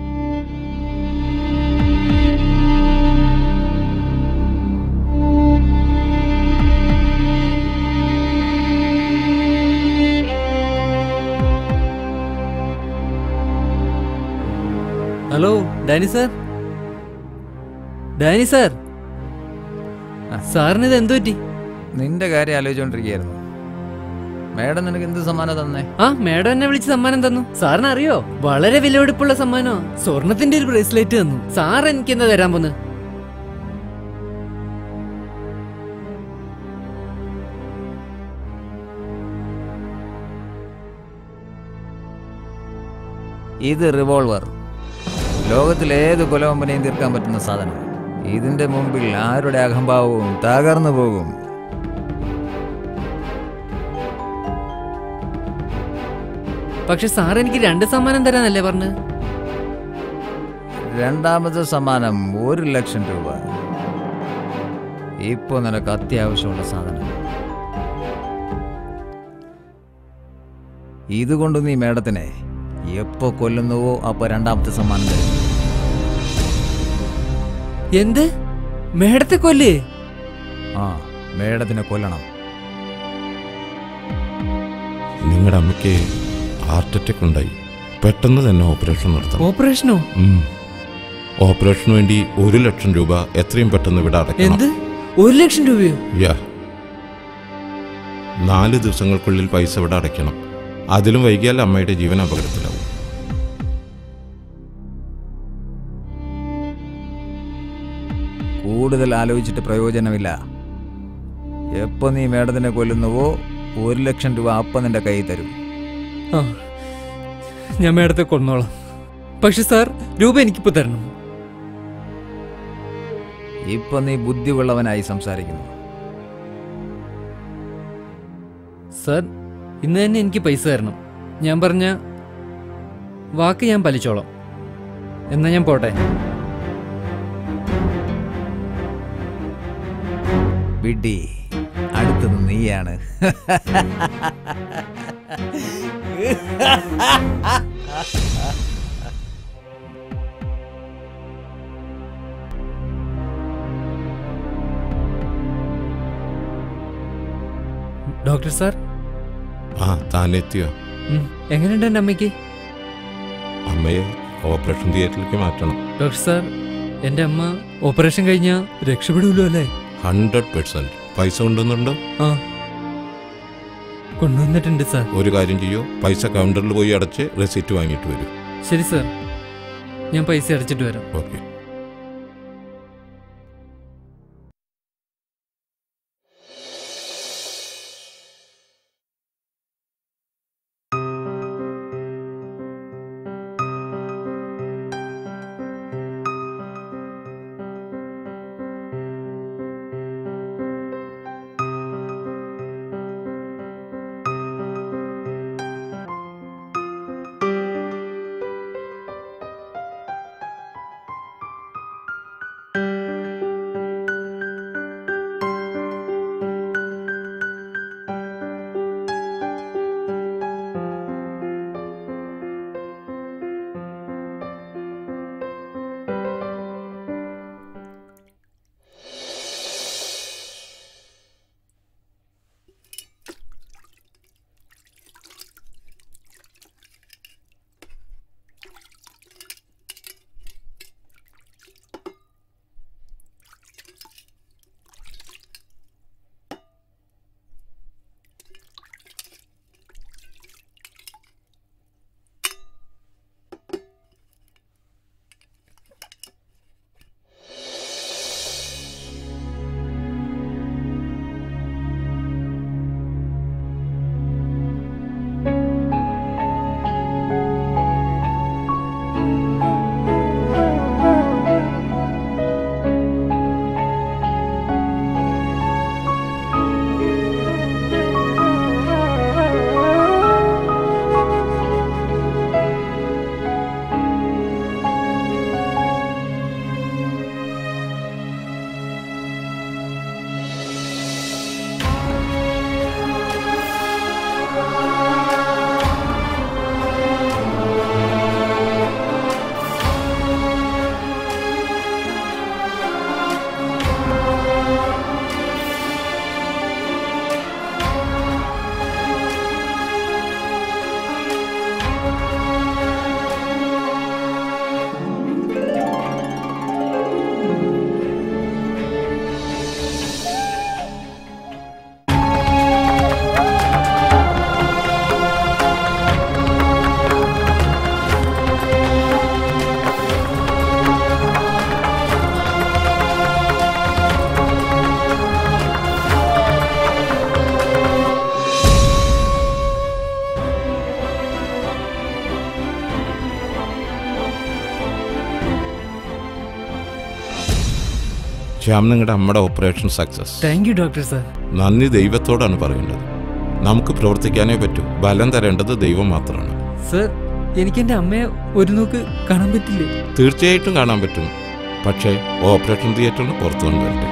ഡാനി സാർ ഡാനി സാർ സാറിന് ഇത് എന്തു പറ്റി നിന്റെ കാര്യം ആലോചിച്ചുകൊണ്ടിരിക്കുകയായിരുന്നു മേഡം നിനക്ക് എന്ത് സമ്മാനം തന്നേ ആ മേഡം എന്നെ വിളിച്ച് സമ്മാനം തന്നു സാറിന് അറിയോ വളരെ വിലപിടിപ്പുള്ള സമ്മാനോ സ്വർണത്തിന്റെ ഒരു ബ്രേസ്ലെറ്റ് തന്നു സാർ എനിക്ക് എന്താ തരാൻ പോന്ന് ഇത് റിവോൾവർ ലോകത്തിൽ ഏത് കൊലവമ്പനെയും തീർക്കാൻ പറ്റുന്ന സാധനം ഇതിന്റെ മുമ്പിൽ ആരുടെ അഹംഭാവവും തകർന്നു പോകും പക്ഷെ സാർ എനിക്ക് രണ്ട് സമ്മാനം തരാനല്ലേ പറഞ്ഞ് രണ്ടാമത്തെ സമ്മാനം ഒരു ലക്ഷം രൂപ ഇപ്പൊ നിനക്ക് അത്യാവശ്യമുള്ള സാധനം ഇതുകൊണ്ട് നീ മേഡത്തിനെ എപ്പോ കൊല്ലുന്നുവോ അപ്പൊ രണ്ടാമത്തെ സമ്മാനം തരും എന്ത് മേഡത്തെ കൊല്ലേ ആ മേഡത്തിനെ കൊല്ലണം നിങ്ങളുടെ അമ്മയ്ക്ക് ഹാർട്ട് അറ്റാക്ക് ഉണ്ടായി പെട്ടെന്ന് തന്നെ ഓപ്പറേഷൻ നടത്തണം ഓപ്പറേഷനോ ഉം. ഓപ്പറേഷന് വേണ്ടി ഒരു ലക്ഷം രൂപ എത്രയും പെട്ടെന്ന് ഇവിടെ അടയ്ക്കണം എന്ത് ഒരു ലക്ഷം രൂപയോ യാ നാല് ദിവസങ്ങൾക്കുള്ളിൽ പൈസ ഇവിടെ അടയ്ക്കണം അതിലും വൈകിയാൽ അമ്മയുടെ ജീവൻ അപകടത്തിലാവും കൂടുതൽ ആലോചിച്ചിട്ട് പ്രയോജനമില്ല എപ്പോ നീ മേഡത്തിനെ കൊല്ലുന്നുവോ ഒരു ലക്ഷം രൂപ അപ്പം നിന്റെ കയ്യിൽ തരും ആ ഞാൻ മേഡത്തെ കൊന്നോളാം പക്ഷെ സാർ രൂപ എനിക്കിപ്പോ തരണം ഇപ്പൊ നീ ബുദ്ധിയുള്ളവനായി സംസാരിക്കുന്നു സാർ ഇന്ന് തന്നെ എനിക്ക് പൈസ തരണം ഞാൻ പറഞ്ഞ വാക്ക് ഞാൻ പലിച്ചോളാം എന്നാ ഞാൻ പോട്ടെ വിഡി അടുത്തത് നീയാണ് ഡോക്ടർ സാർ ആ താനെത്തിയോ ഉം, എങ്ങനെയുണ്ട് എൻ്റെ അമ്മയ്ക്ക് അമ്മയെ ഓപ്പറേഷൻ തിയേറ്ററിലേക്ക് മാറ്റണം ഡോക്ടർ സാർ എൻ്റെ അമ്മ ഓപ്പറേഷൻ കഴിഞ്ഞാൽ രക്ഷപ്പെടൂല്ലോ അല്ലേ ഹൺഡ്രഡ് പെർസെന്റ് പൈസ കൊണ്ടുവന്നുണ്ടോ ആ കൊണ്ടുവന്നിട്ടുണ്ട് സാർ ഒരു കാര്യം ചെയ്യൂ പൈസ കൗണ്ടറിൽ പോയി അടച്ച് റെസിപ്റ്റ് വാങ്ങിയിട്ട് വരൂ ശരി സാർ ഞാൻ പൈസ അടച്ചിട്ട് വരാം ഓക്കെ ശ്യാം നിങ്ങളുടെ അമ്മയുടെ operation success thank you doctor sir നന്ദി ദൈവത്തോടാണ് പറയേണ്ടത് നമുക്ക് പ്രവർത്തിക്കാനേ പറ്റൂ ബലം തരേണ്ടത് ദൈവം മാത്രമാണ് സർ എനിക്ക് എൻ്റെ അമ്മയെ ഒരു നോക്ക് കാണാൻ പറ്റില്ലേ തീർച്ചയായിട്ടും കാണാൻ പറ്റും പക്ഷേ ഓപ്പറേഷൻ തിയേറ്ററിന് പുറത്തു കൊണ്ടുവരട്ടെ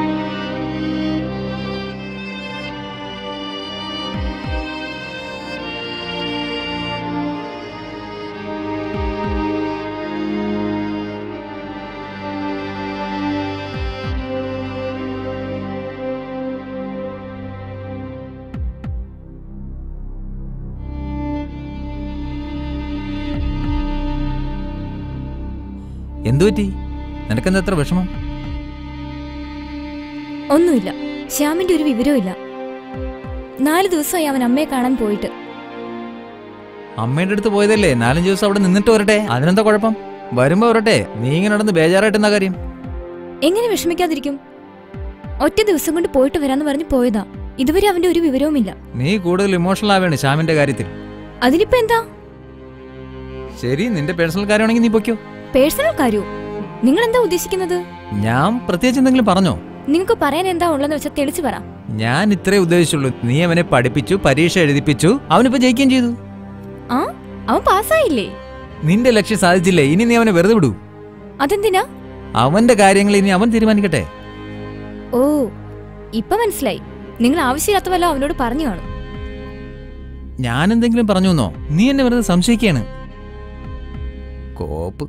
എന്തു പറ്റി നിനക്കെന്താ എത്ര വിഷമം ഒന്നുമില്ല ശ്യാമിന്റെ ഒരു വിവരവും ഇല്ല നാല് ദിവസമായി അവൻ അമ്മയെ കാണാൻ പോയിട്ട് അമ്മയുടെ അടുത്ത് പോയതല്ലേ നാലഞ്ച് ദിവസം അവിടെ നിന്നിട്ട് വരട്ടെ അതിനെന്താ കുഴപ്പം വരുമ്പോ വരട്ടെ നീ ഇങ്ങനെ നടന്ന് ബേജാറായിട്ട് എന്താ കാര്യം എങ്ങനെ വിഷമിക്കാതിരിക്കും ഒറ്റ ദിവസം കൊണ്ട് പോയിട്ട് വരാന്ന് പറഞ്ഞ് പോയതാ ഇതുവരെ അവന്റെ ഒരു വിവരവുമില്ല നീ കൂടുതൽ ഇമോഷണൽ ആവേണ് ശ്യാമിന്റെ കാര്യത്തിൽ അതിനിപ്പോ എന്താ ശരി നിന്റെ പേഴ്സണൽ കാര്യമാണെങ്കിൽ നീ പൊയ്ക്കോ പേഴ്സണൽ കാര്യവും നിങ്ങൾ എന്താ ഉദ്ദേശിക്കുന്നത് ഞാൻ പ്രത്യേകിച്ച് എന്തെങ്കിലും പറഞ്ഞോ നിങ്ങൾക്ക് പറയാൻ എന്താ ഉള്ളതെന്ന് വെച്ചാൽ തെളിച്ചു പറ ഞാൻ ഇത്രേ ഉദ്ദേശിച്ചുള്ളൂ നീ അവനെ പഠിപ്പിച്ചു പരീക്ഷ എഴുതിപ്പിച്ചു അവനിപ്പോ ജയിക്കുകയും ചെയ്തു ആ അവൻ പാസ്സായില്ലേ നിന്റെ ലക്ഷ്യം സാധിച്ചില്ലേ ഇനി നീ അവനെ വെറുതെ വിടൂ അതെന്തിനാ അവന്റെ കാര്യങ്ങൾ ഇനി അവൻ തീരുമാനിക്കട്ടെ ഓ ഇപ്പൊ മനസ്സിലായി നിങ്ങൾ ആവശ്യമില്ലാത്ത വല്ല അവനോട് പറഞ്ഞു കാണും ഞാൻ എന്തെങ്കിലും പറഞ്ഞു എന്നോ നീ എന്നെ വെറുതെ സംശയിക്കുകയാണ് കോപ്പ്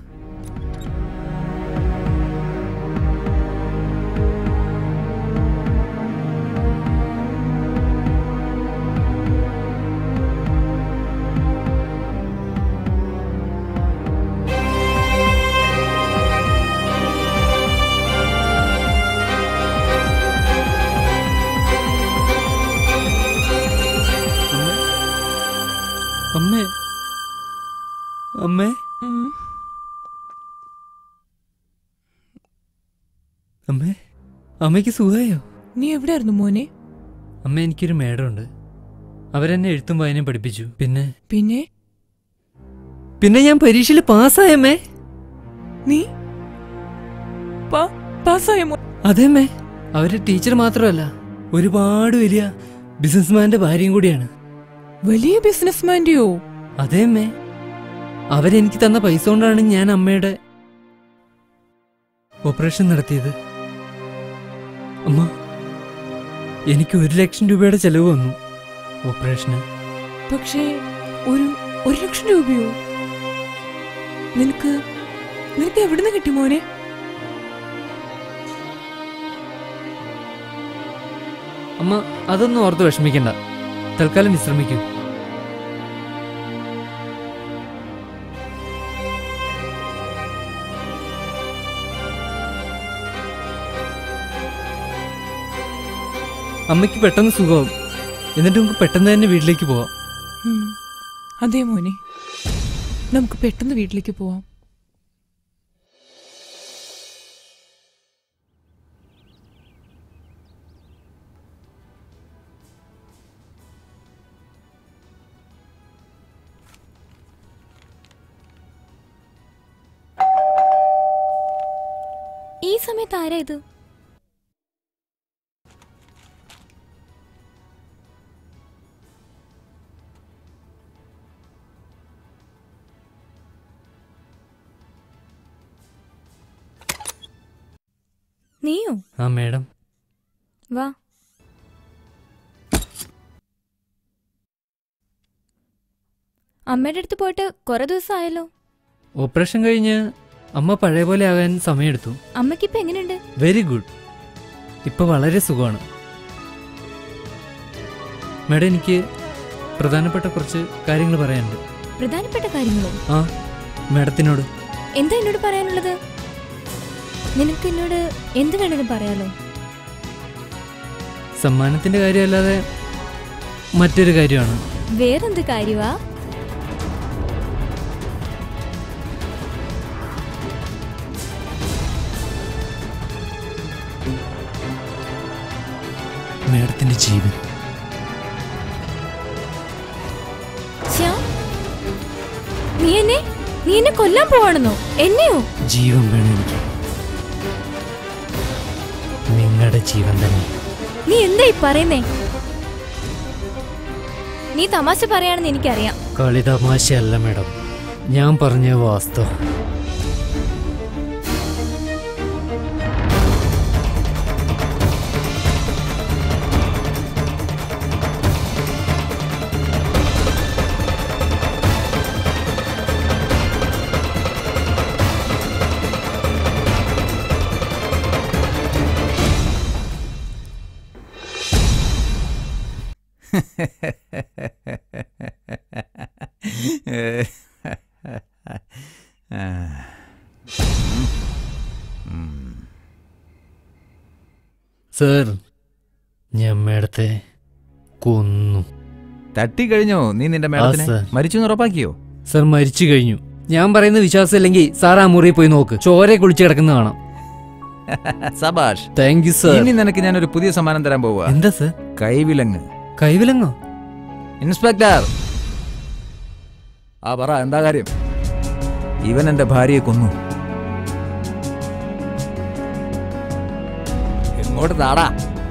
അമ്മേ അമ്മേ അമ്മേ അമ്മയ്ക്ക് സുഖമായോ നീ എവിടെയായിരുന്നു മോനെ അമ്മ എനിക്കൊരു മേഡമുണ്ട് അവരെന്നെ എഴുത്തും വായനയും പഠിപ്പിച്ചു പിന്നെ പിന്നെ പിന്നെ ഞാൻ പരീക്ഷയിൽ പാസ്സായമ്മേ നീ പാ- പാസ്സായ മോ അതേമ്മേ അവര് ടീച്ചർ മാത്രമല്ല ഒരുപാട് വലിയ ബിസിനസ്മാന്റെ ഭാര്യയും കൂടിയാണ് വലിയ ബിസിനസ്മാന്റെയോ അതേമ്മേ അവരെനിക്ക് തന്ന പൈസ കൊണ്ടാണ് ഞാൻ അമ്മയുടെ ഓപ്പറേഷൻ നടത്തിയത് അമ്മ എനിക്ക് ഒരു ലക്ഷം രൂപയുടെ ചെലവ് വന്നു ഓപ്പറേഷന് പക്ഷേ ഒരു ഒരു ലക്ഷം രൂപയോ നിനക്ക് നിനക്ക് എവിടുന്ന് കിട്ടി മോനെ അമ്മ അതൊന്നും ഓർത്ത് വിഷമിക്കണ്ട തൽക്കാലം വിശ്രമിക്കൂ അമ്മയ്ക്ക് പെട്ടെന്ന് സുഖമാവും എന്നിട്ട് നമുക്ക് പെട്ടെന്ന് തന്നെ വീട്ടിലേക്ക് പോവാം ഉം. അതെ മോനെ നമുക്ക് പെട്ടെന്ന് വീട്ടിലേക്ക് പോവാം ഈ സമയത്ത് ആരാ ഇത് നീയോ ആ മേഡം വാ അമ്മയുടെ അടുത്ത് പോയിട്ട് കുറെ ദിവസം ആയല്ലോ ഓപ്പറേഷൻ കഴിഞ്ഞ് അമ്മ പഴയ പോലെ ആകാൻ സമയമെടുത്തു അമ്മയ്ക്കിപ്പോ എങ്ങനെയുണ്ട് വെരി ഗുഡ് ഇപ്പൊ വളരെ സുഖമാണ് മേഡം എനിക്ക് പ്രധാനപ്പെട്ട കുറച്ച് കാര്യങ്ങൾ പറയാനുണ്ട് പ്രധാനപ്പെട്ട കാര്യങ്ങളോ ആ മേഡത്തിനോട് എന്താ എന്നോട് പറയാനുള്ളത് നിനക്ക് എന്നോട് എന്ത് വേണേലും പറയാലോ സമ്മാനത്തിന്റെ കാര്യമല്ലാതെ മറ്റൊരു കാര്യമാണ് വേറെന്ത് കാര്യവാ മേഡത്തിന്റെ ജീവൻ ശ്യാം നീ എന്നെ നീ എന്നെ കൊല്ലാൻ പോവാണെന്നോ എന്നെയോ ജീവൻ വേണം എനിക്ക് അമ്മയുടെ ജീവൻ തന്നെ നീ എന്തായി പറയുന്നേ നീ തമാശ പറയാണെന്ന് എനിക്കറിയാം കളി തമാശയല്ല മാഡം ഞാൻ പറഞ്ഞ വാസ്തവം സർ ഞാൻ മേഡത്തെ കൊന്നു തട്ടിക്കഴിഞ്ഞോ നീ നിന്റെ മേഡത്തിനെ സർ. മരിച്ചു എന്ന് ഉറപ്പാക്കിയോ സർ മരിച്ചു കഴിഞ്ഞു ഞാൻ പറയുന്ന വിശ്വാസമില്ലെങ്കിൽ സാർ ആ മുറിയിൽ പോയി നോക്ക് ചോരെ കുളിച്ച് കിടക്കുന്ന കാണാം സബാഷ് താങ്ക് യു സർ ഇനി നിനക്ക് ഞാൻ ഒരു പുതിയ സമ്മാനം തരാൻ പോവുക എന്താ സർ കൈവിലങ്ങ് കൈവിലങ്ങോ ഇൻസ്പെക്ടർ ആ പറ എന്താ കാര്യം ഇവൻ എന്റെ ഭാര്യയെ കൊന്നു ഇങ്ങോട്ട് താടാ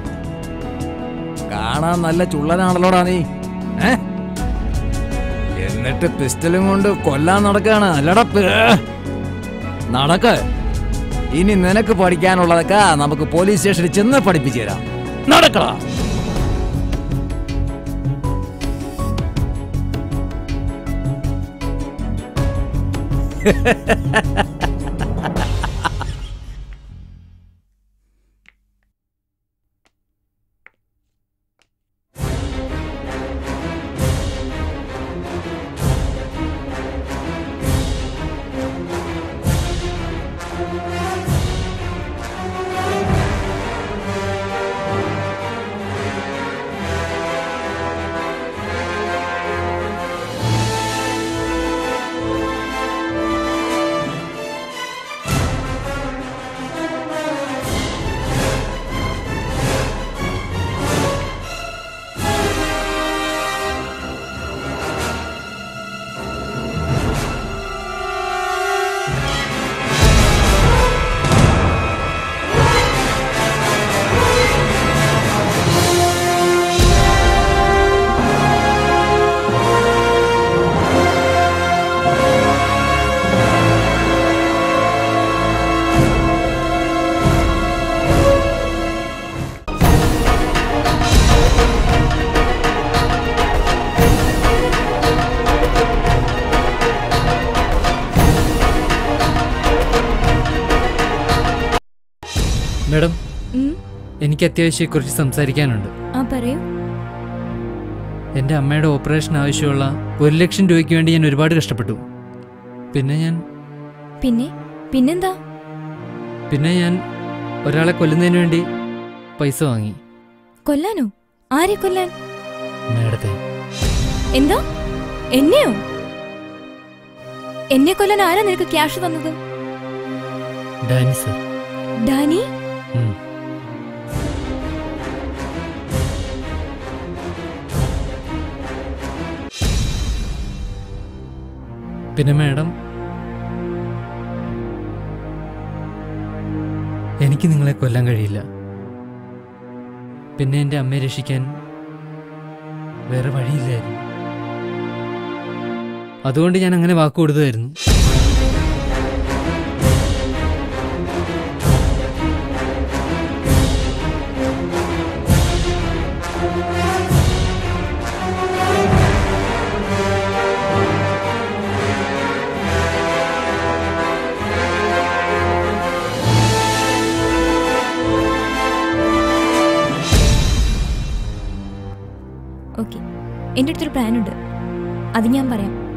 കാണാൻ നല്ല ചുള്ളനാണല്ലോടാ നീ ഏ എന്നിട്ട് പിസ്റ്റലും കൊണ്ട് കൊല്ലാൻ നടക്കാണ് അല്ലടാ പേ- നടക്ക് ഇനി നിനക്ക് പഠിക്കാനുള്ളതൊക്കെ നമുക്ക് പോലീസ് സ്റ്റേഷനിൽ ചെന്ന് പഠിപ്പിച്ചു തരാം നടക്കടാ മേഡം ഉം, എനിക്ക് അത്യാവശ്യം കുറച്ച് സംസാരിക്കാനുണ്ട് ആ പറയൂ എൻ്റെ അമ്മയുടെ ഓപ്പറേഷൻ ആവശ്യമുള്ള ഒരു ലക്ഷം രൂപയ്ക്ക് വേണ്ടി ഞാൻ ഒരുപാട് കഷ്ടപ്പെട്ടു പിന്നെ ഞാൻ പിന്നെ പിന്നെന്താ പിന്നെ ഞാൻ ഒരാളെ കൊല്ലുന്നതിന് വേണ്ടി പൈസ വാങ്ങി കൊല്ലാനോ ആരെ കൊല്ലാൻ മേഡത്തെ എന്താ എന്നെയോ എന്നെ കൊല്ലാൻ ആരാ നിനക്ക് ക്യാഷ് തന്നത് ഡാനി സർ ഡാനി ഉം. പിന്നെ മാഡം എനിക്ക് നിങ്ങളെ കൊല്ലാൻ കഴിയില്ല പിന്നെ എൻ്റെ അമ്മയെ രക്ഷിക്കാൻ വേറെ വഴിയില്ലായിരുന്നു അതുകൊണ്ട് ഞാൻ അങ്ങനെ വാക്ക് കൊടുത്തതായിരുന്നു ഓക്കെ എൻ്റെ അടുത്തൊരു പ്ലാനുണ്ട് അത് ഞാൻ പറയാം